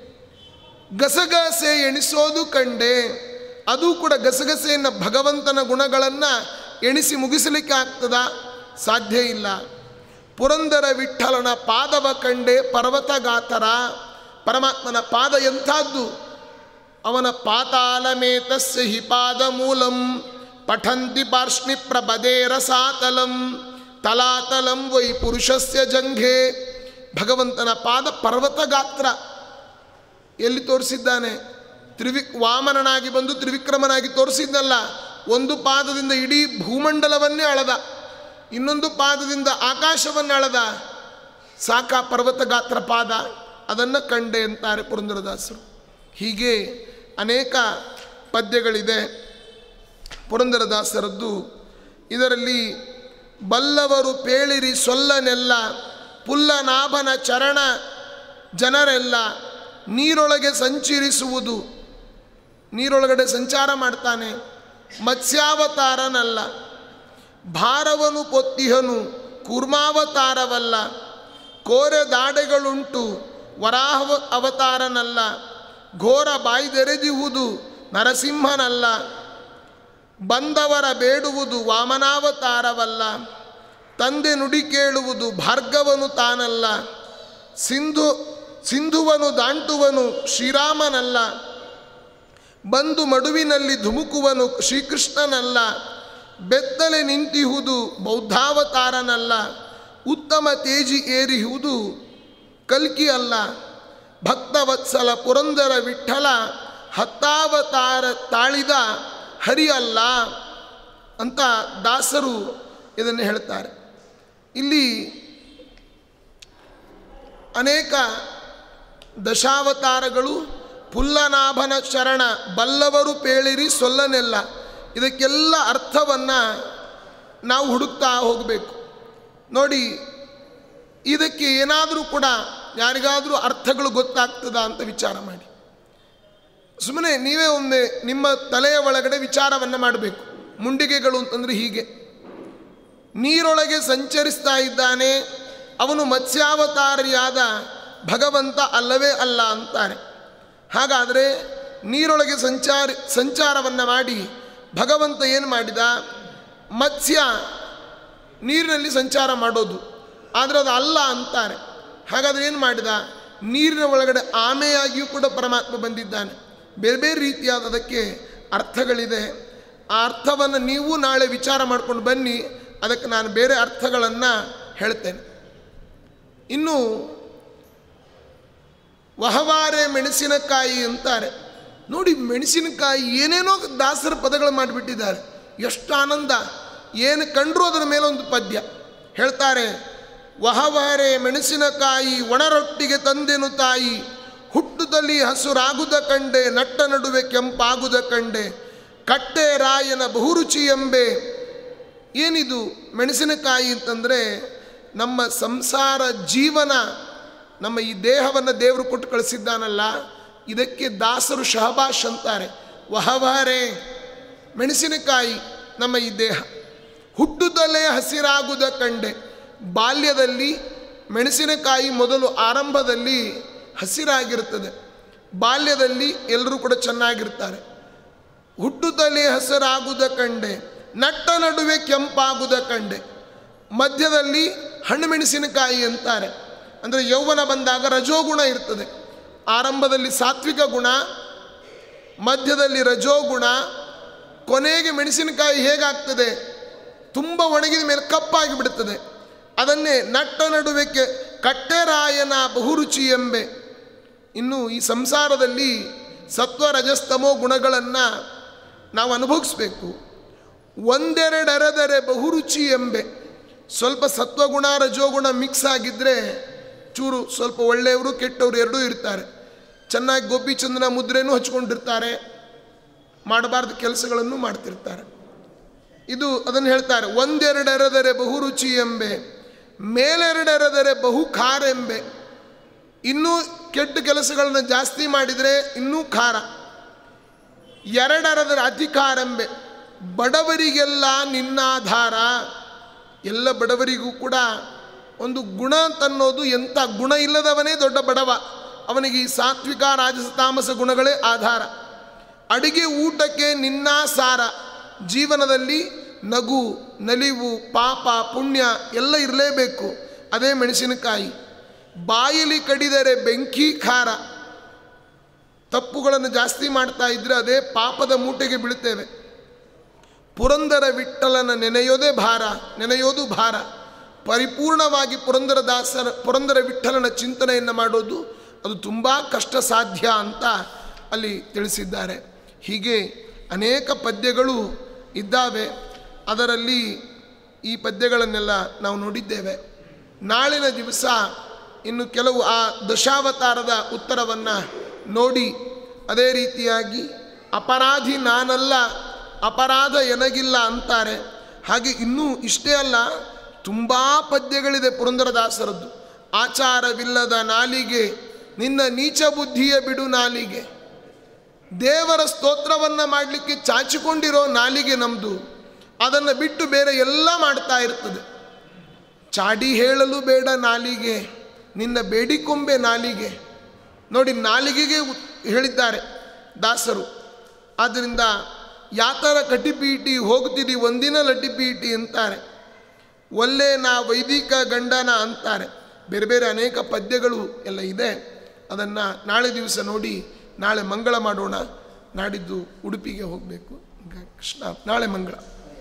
ಗಸಗಸೆ ಎಣಿಸೋದು ಕಂಡೆ ಅದು ಕೂಡ ಗಸಗಸೆಯನ್ನು ಭಗವಂತನ ಗುಣಗಳನ್ನು ಎಣಿಸಿ ಮುಗಿಸಲಿಕ್ಕೆ ಆಗ್ತದ ಸಾಧ್ಯ ಇಲ್ಲ ಪುರಂದರ ವಿಠಲನ ಪಾದವ ಕಂಡೆ ಪರ್ವತಗಾತರ ಪರಮಾತ್ಮನ ಪಾದ ಎಂಥದ್ದು ಅವನ ಪಾತಾಲಮೇತಸ್ಯ ಹಿ ಪಾದ ಮೂಲಂ ಪಠಂತಿ ಪಾರ್ಷ್ಣಿ ಪ್ರಬದೇ ರಸಾತಲಂ ತಲಾತಲಂ ವೈ ಪುರುಷಸ್ಯ ಜಂಘೆ ಭಗವಂತನ ಪಾದ ಪರ್ವತ ಗಾತ್ರ ಎಲ್ಲಿ ತೋರಿಸಿದ್ದಾನೆ ತ್ರಿವಿಕ್ ವಾಮನನಾಗಿ ಬಂದು ತ್ರಿವಿಕ್ರಮನಾಗಿ ತೋರಿಸಿದ್ನಲ್ಲ ಒಂದು ಪಾದದಿಂದ ಇಡೀ ಭೂಮಂಡಲವನ್ನೇ ಅಳದ ಇನ್ನೊಂದು ಪಾದದಿಂದ ಆಕಾಶವನ್ನೇ ಅಳದ ಸಾಕ ಪರ್ವತ ಗಾತ್ರ ಪಾದ ಅದನ್ನು ಕಂಡೆ ಅಂತಾರೆ ಪುರಂದರದಾಸರು ಹೀಗೆ ಅನೇಕ ಪದ್ಯಗಳಿದೆ ಪುರಂದರದಾಸರದ್ದು ಇದರಲ್ಲಿ ಬಲ್ಲವರು ಪೇಳಿರಿ ಸೊಲ್ಲನೆಲ್ಲ ಪುಲ್ಲನಾಭನ ಚರಣ ಜನರೆಲ್ಲ ನೀರೊಳಗೆ ಸಂಚರಿಸುವುದು ನೀರೊಳಗಡೆ ಸಂಚಾರ ಮಾಡ್ತಾನೆ ಮತ್ಸ್ಯಾವತಾರನಲ್ಲ ಭಾರವನು ಪೊತ್ತಿಹನು ಕೂರ್ಮಾವತಾರವಲ್ಲ ಕೋರೆ ದಾಡೆಗಳುಂಟು ವರಾಹ ಅವತಾರನಲ್ಲ ಘೋರ ಬಾಯ್ದೆರೆದಿಹುದು ನರಸಿಂಹನಲ್ಲ ಬಂದವರ ಬೇಡುವುದು ವಾಮನಾವತಾರವಲ್ಲ ತಂದೆ ನುಡಿ ಕೇಳುವುದು ಭಾರ್ಗವನು ತಾನಲ್ಲ ಸಿಂಧು ಸಿಂಧುವನು ದಾಂಟುವನು ಶ್ರೀರಾಮನಲ್ಲ ಬಂದು ಮಡುವಿನಲ್ಲಿ ಧುಮುಕುವನು ಶ್ರೀಕೃಷ್ಣನಲ್ಲ ಬೆತ್ತಲೆ ನಿಂತಿಹುದು ಬೌದ್ಧಾವತಾರನಲ್ಲ ಉತ್ತಮ ತೇಜಿ ಏರಿಹುದು ಕಲ್ಕಿ ಅಲ್ಲ ಭಕ್ತವತ್ಸಲ ಪುರಂದರ ವಿಠಲ ಹತ್ತಾವತಾರ ತಾಳಿದ ಹರಿ ಅಲ್ಲ ಅಂತ ದಾಸರು ಇದನ್ನು ಹೇಳ್ತಾರೆ ಇಲ್ಲಿ ಅನೇಕ ದಶಾವತಾರಗಳು ಪುಲ್ಲನಾಭನ ಶರಣ ಬಲ್ಲವರು ಪೇಳಿರಿ ಸೊಲ್ಲನೆಲ್ಲ ಇದಕ್ಕೆಲ್ಲ ಅರ್ಥವನ್ನು ನಾವು ಹುಡುಕ್ತಾ ಹೋಗಬೇಕು ನೋಡಿ ಇದಕ್ಕೆ ಏನಾದರೂ ಕೂಡ ಯಾರಿಗಾದರೂ ಅರ್ಥಗಳು ಗೊತ್ತಾಗ್ತದಾ ಅಂತ ವಿಚಾರ ಮಾಡಿ ಸುಮ್ಮನೆ ನೀವೇ ಒಮ್ಮೆ ನಿಮ್ಮ ತಲೆಯ ಒಳಗಡೆ ವಿಚಾರವನ್ನು ಮಾಡಬೇಕು ಮುಂಡಿಗೆಗಳು ಅಂತಂದರೆ ಹೀಗೆ ನೀರೊಳಗೆ ಸಂಚರಿಸ್ತಾ ಇದ್ದಾನೆ ಅವನು ಮತ್ಸ್ಯಾವತಾರಿಯಾದ ಭಗವಂತ ಅಲ್ಲವೇ ಅಲ್ಲ ಅಂತಾನೆ ಹಾಗಾದರೆ ನೀರೊಳಗೆ ಸಂಚಾರ ಸಂಚಾರವನ್ನು ಮಾಡಿ ಭಗವಂತ ಏನು ಮಾಡಿದ ಮತ್ಸ್ಯ ನೀರಿನಲ್ಲಿ ಸಂಚಾರ ಮಾಡೋದು ಆದರೆ ಅದು ಅಲ್ಲ ಅಂತಾರೆ ಹಾಗಾದರೆ ಏನು ಮಾಡಿದ ನೀರಿನ ಒಳಗಡೆ ಆಮೆಯಾಗಿಯೂ ಕೂಡ ಪರಮಾತ್ಮ ಬಂದಿದ್ದಾನೆ ಬೇರೆ ಬೇರೆ ರೀತಿಯಾದ ಅದಕ್ಕೆ ಅರ್ಥಗಳಿದೆ ಆ ಅರ್ಥವನ್ನು ನೀವು ನಾಳೆ ವಿಚಾರ ಮಾಡ್ಕೊಂಡು ಬನ್ನಿ ಅದಕ್ಕೆ ನಾನು ಬೇರೆ ಅರ್ಥಗಳನ್ನು ಹೇಳ್ತೇನೆ ಇನ್ನು ವಹವಾರೆ ಮೆಣಸಿನಕಾಯಿ ಅಂತಾರೆ ನೋಡಿ ಮೆಣಸಿನಕಾಯಿ ಏನೇನೋ ದಾಸರ ಪದಗಳು ಮಾಡಿಬಿಟ್ಟಿದ್ದಾರೆ ಎಷ್ಟು ಆನಂದ ಏನು ಕಂಡ್ರೂ ಅದರ ಮೇಲೆ ಒಂದು ಪದ್ಯ ಹೇಳ್ತಾರೆ ವಹವಹರೆ ಮೆಣಸಿನಕಾಯಿ ಒಣರೊಟ್ಟಿಗೆ ತಂದೆನು ತಾಯಿ ಹುಟ್ಟುದಲ್ಲಿ ಹಸುರಾಗುದ ಕಂಡೆ ನಟ್ಟ ನಡುವೆ ಕೆಂಪಾಗುದ ಕಂಡೆ ಕಟ್ಟೆ ರಾಯನ ಬಹುರುಚಿ ಎಂಬೆ ಏನಿದು ಮೆಣಸಿನಕಾಯಿ ಅಂತಂದರೆ ನಮ್ಮ ಸಂಸಾರ ಜೀವನ ನಮ್ಮ ಈ ದೇಹವನ್ನು ದೇವರು ಕೊಟ್ಟು ಕಳಿಸಿದ್ದಾನಲ್ಲ ಇದಕ್ಕೆ ದಾಸರು ಶಹಬಾಷ್ ಅಂತಾರೆ ವಹವಹರೆ ಮೆಣಸಿನಕಾಯಿ ನಮ್ಮ ಈ ದೇಹ ಹುಟ್ಟುತ್ತಲೇ ಹಸಿರಾಗುದ ಕಂಡೆ ಬಾಲ್ಯದಲ್ಲಿ ಮೆಣಸಿನಕಾಯಿ ಮೊದಲು ಆರಂಭದಲ್ಲಿ ಹಸಿರಾಗಿರ್ತದೆ ಬಾಲ್ಯದಲ್ಲಿ ಎಲ್ಲರೂ ಕೂಡ ಚೆನ್ನಾಗಿರ್ತಾರೆ ಹುಟ್ಟುತ್ತಲೇ ಹಸಿರಾಗುದ ಕಂಡೆ ನಟ್ಟ ನಡುವೆ ಕೆಂಪಾಗುದ ಕಂಡೆ ಮಧ್ಯದಲ್ಲಿ ಹಣ್ಣು ಮೆಣಸಿನಕಾಯಿ ಅಂತಾರೆ ಅಂದರೆ ಯೌವನ ಬಂದಾಗ ರಜೋಗುಣ ಇರ್ತದೆ ಆರಂಭದಲ್ಲಿ ಸಾತ್ವಿಕ ಗುಣ ಮಧ್ಯದಲ್ಲಿ ರಜೋಗುಣ ಕೊನೆಗೆ ಮೆಣಸಿನಕಾಯಿ ಹೇಗಾಗ್ತದೆ ತುಂಬ ಒಣಗಿದ ಮೇಲೆ ಕಪ್ಪಾಗಿ ಬಿಡುತ್ತದೆ ಅದನ್ನೇ ನಟ್ಟ ನಡುವೆ ಕೆ- ಕಟ್ಟೆರಾಯನ ಬಹುರುಚಿ ಎಂಬೆ ಇನ್ನು ಈ ಸಂಸಾರದಲ್ಲಿ ಸತ್ವ ರಜಸ್ತಮೋ ಗುಣಗಳನ್ನು ನಾವು ಅನುಭವಿಸ್ಬೇಕು ಒಂದೆರಡೆರೆದರೆ ಬಹುರುಚಿ ಎಂಬೆ ಸ್ವಲ್ಪ ಸತ್ವಗುಣ ರಜೋಗುಣ ಮಿಕ್ಸ್ ಆಗಿದ್ದರೆ ಚೂರು ಸ್ವಲ್ಪ ಒಳ್ಳೆಯವರು ಕೆಟ್ಟವರು ಎರಡೂ ಇರ್ತಾರೆ ಚೆನ್ನಾಗಿ ಗೋಪಿ ಚಂದನ ಮುದ್ರೆನೂ ಹಚ್ಕೊಂಡಿರ್ತಾರೆ ಮಾಡಬಾರ್ದು ಕೆಲಸಗಳನ್ನು ಮಾಡ್ತಿರ್ತಾರೆ ಇದು ಅದನ್ನು ಹೇಳ್ತಾರೆ ಒಂದೆರಡೆರೆದರೆ ಬಹುರುಚಿ ಎಂಬೆ ಮೇಲೆರಡೆರೆದರೆ ಬಹು ಖಾರ ಎಂಬೆ ಇನ್ನೂ ಕೆಟ್ಟ ಕೆಲಸಗಳನ್ನು ಜಾಸ್ತಿ ಮಾಡಿದರೆ ಇನ್ನೂ ಖಾರ ಎರಡರದರ ಅಧಿಕಾರಂಬೆ ಬಡವರಿಗೆಲ್ಲ ನಿನ್ನಾಧಾರ ಎಲ್ಲ ಬಡವರಿಗೂ ಕೂಡ ಒಂದು ಗುಣ ಅಂತನ್ನೋದು ಎಂಥ ಗುಣ ಇಲ್ಲದವನೇ ದೊಡ್ಡ ಬಡವ ಅವನಿಗೆ ಈ ಸಾತ್ವಿಕ ರಾಜಸ ತಾಮಸ ಗುಣಗಳೇ ಆಧಾರ ಅಡಿಗೆ ಊಟಕ್ಕೆ ನಿನ್ನ ಸಾರ ಜೀವನದಲ್ಲಿ ನಗು ನಲಿವು ಪಾಪ ಪುಣ್ಯ ಎಲ್ಲ ಇರಲೇಬೇಕು ಅದೇ ಮೆಣಸಿನಕಾಯಿ ಬಾಯಿಲಿ ಕಡಿದರೆ ಬೆಂಕಿ ಖಾರ ತಪ್ಪುಗಳನ್ನು ಜಾಸ್ತಿ ಮಾಡ್ತಾ ಇದ್ರೆ ಅದೇ ಪಾಪದ ಮೂಟೆಗೆ ಬೀಳ್ತೇವೆ ಪುರಂದರ ವಿಠಲನ ನೆನೆಯೋದೇ ಭಾರ ನೆನೆಯೋದು ಭಾರ ಪರಿಪೂರ್ಣವಾಗಿ ಪುರಂದರ ದಾಸರ ಪುರಂದರ ವಿಠಲನ ಚಿಂತನೆಯನ್ನು ಮಾಡೋದು ಅದು ತುಂಬ ಕಷ್ಟ ಸಾಧ್ಯ ಅಂತ ಅಲ್ಲಿ ತಿಳಿಸಿದ್ದಾರೆ ಹೀಗೆ ಅನೇಕ ಪದ್ಯಗಳು ಇದ್ದಾವೆ ಅದರಲ್ಲಿ ಈ ಪದ್ಯಗಳನ್ನೆಲ್ಲ ನಾವು ನೋಡಿದ್ದೇವೆ ನಾಳಿನ ದಿವಸ ಇನ್ನು ಕೆಲವು ಆ ದಶಾವತಾರದ ಉತ್ತರವನ್ನು ನೋಡಿ ಅದೇ ರೀತಿಯಾಗಿ ಅಪರಾಧಿ ನಾನಲ್ಲ ಅಪರಾಧ ಎನಗಿಲ್ಲ ಅಂತಾರೆ ಹಾಗೆ ಇನ್ನೂ ಇಷ್ಟೇ ಅಲ್ಲ ತುಂಬ ಪದ್ಯಗಳಿದೆ ಪುರಂದರದಾಸರದ್ದು ಆಚಾರವಿಲ್ಲದ ನಾಲಿಗೆ ನಿನ್ನ ನೀಚ ಬುದ್ಧಿಯ ಬಿಡು ನಾಲಿಗೆ ದೇವರ ಸ್ತೋತ್ರವನ್ನು ಮಾಡಲಿಕ್ಕೆ ಚಾಚಿಕೊಂಡಿರೋ ನಾಲಿಗೆ ನಮ್ಮದು ಅದನ್ನು ಬಿಟ್ಟು ಬೇರೆ ಎಲ್ಲ ಮಾಡ್ತಾ ಇರ್ತದೆ ಚಾಡಿ ಹೇಳಲು ಬೇಡ ನಾಲಿಗೆ ನಿನ್ನ ಬೇಡಿಕೊಂಬೆ ನಾಲಿಗೆ ನೋಡಿ ನಾಲಿಗೆಗೆ ಉ- ಹೇಳಿದ್ದಾರೆ ದಾಸರು ಆದ್ದರಿಂದ ಯಾತರ ಕಟಿಪೀಟಿ ಹೋಗ್ತೀರಿ ಒಂದಿನ ಲಟಿಪೀಟಿ ಅಂತಾರೆ ಒಲ್ಲೆ ನಾ ವೈದಿಕ ಗಂಡನ ಅಂತಾರೆ ಬೇರೆ ಬೇರೆ ಅನೇಕ ಪದ್ಯಗಳು ಎಲ್ಲ ಇದೆ ಅದನ್ನು ನಾಳೆ ದಿವಸ ನೋಡಿ ನಾಳೆ ಮಂಗಳ ಮಾಡೋಣ ನಾಡಿದ್ದು ಉಡುಪಿಗೆ ಹೋಗಬೇಕು ಕೃಷ್ಣ ನಾಳೆ ಮಂಗಳ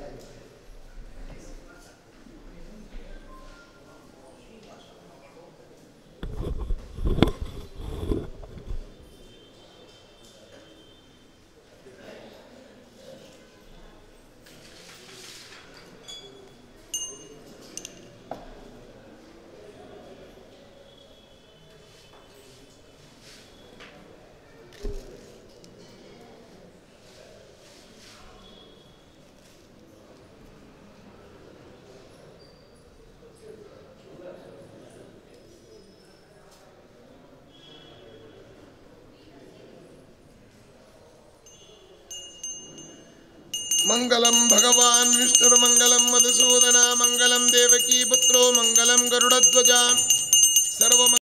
ಮಂಗಲಂ ಭಗವಾನ್ ವಿಷ್ಣುರ್ಮಂಗಲಂ ಮಧುಸೂದನ ಮಂಗಲಂ ದೇವಕೀ ಪುತ್ರೋ ಮಂಗಲಂ ಗರುಡಧ್ವಜ ಸರ್ವ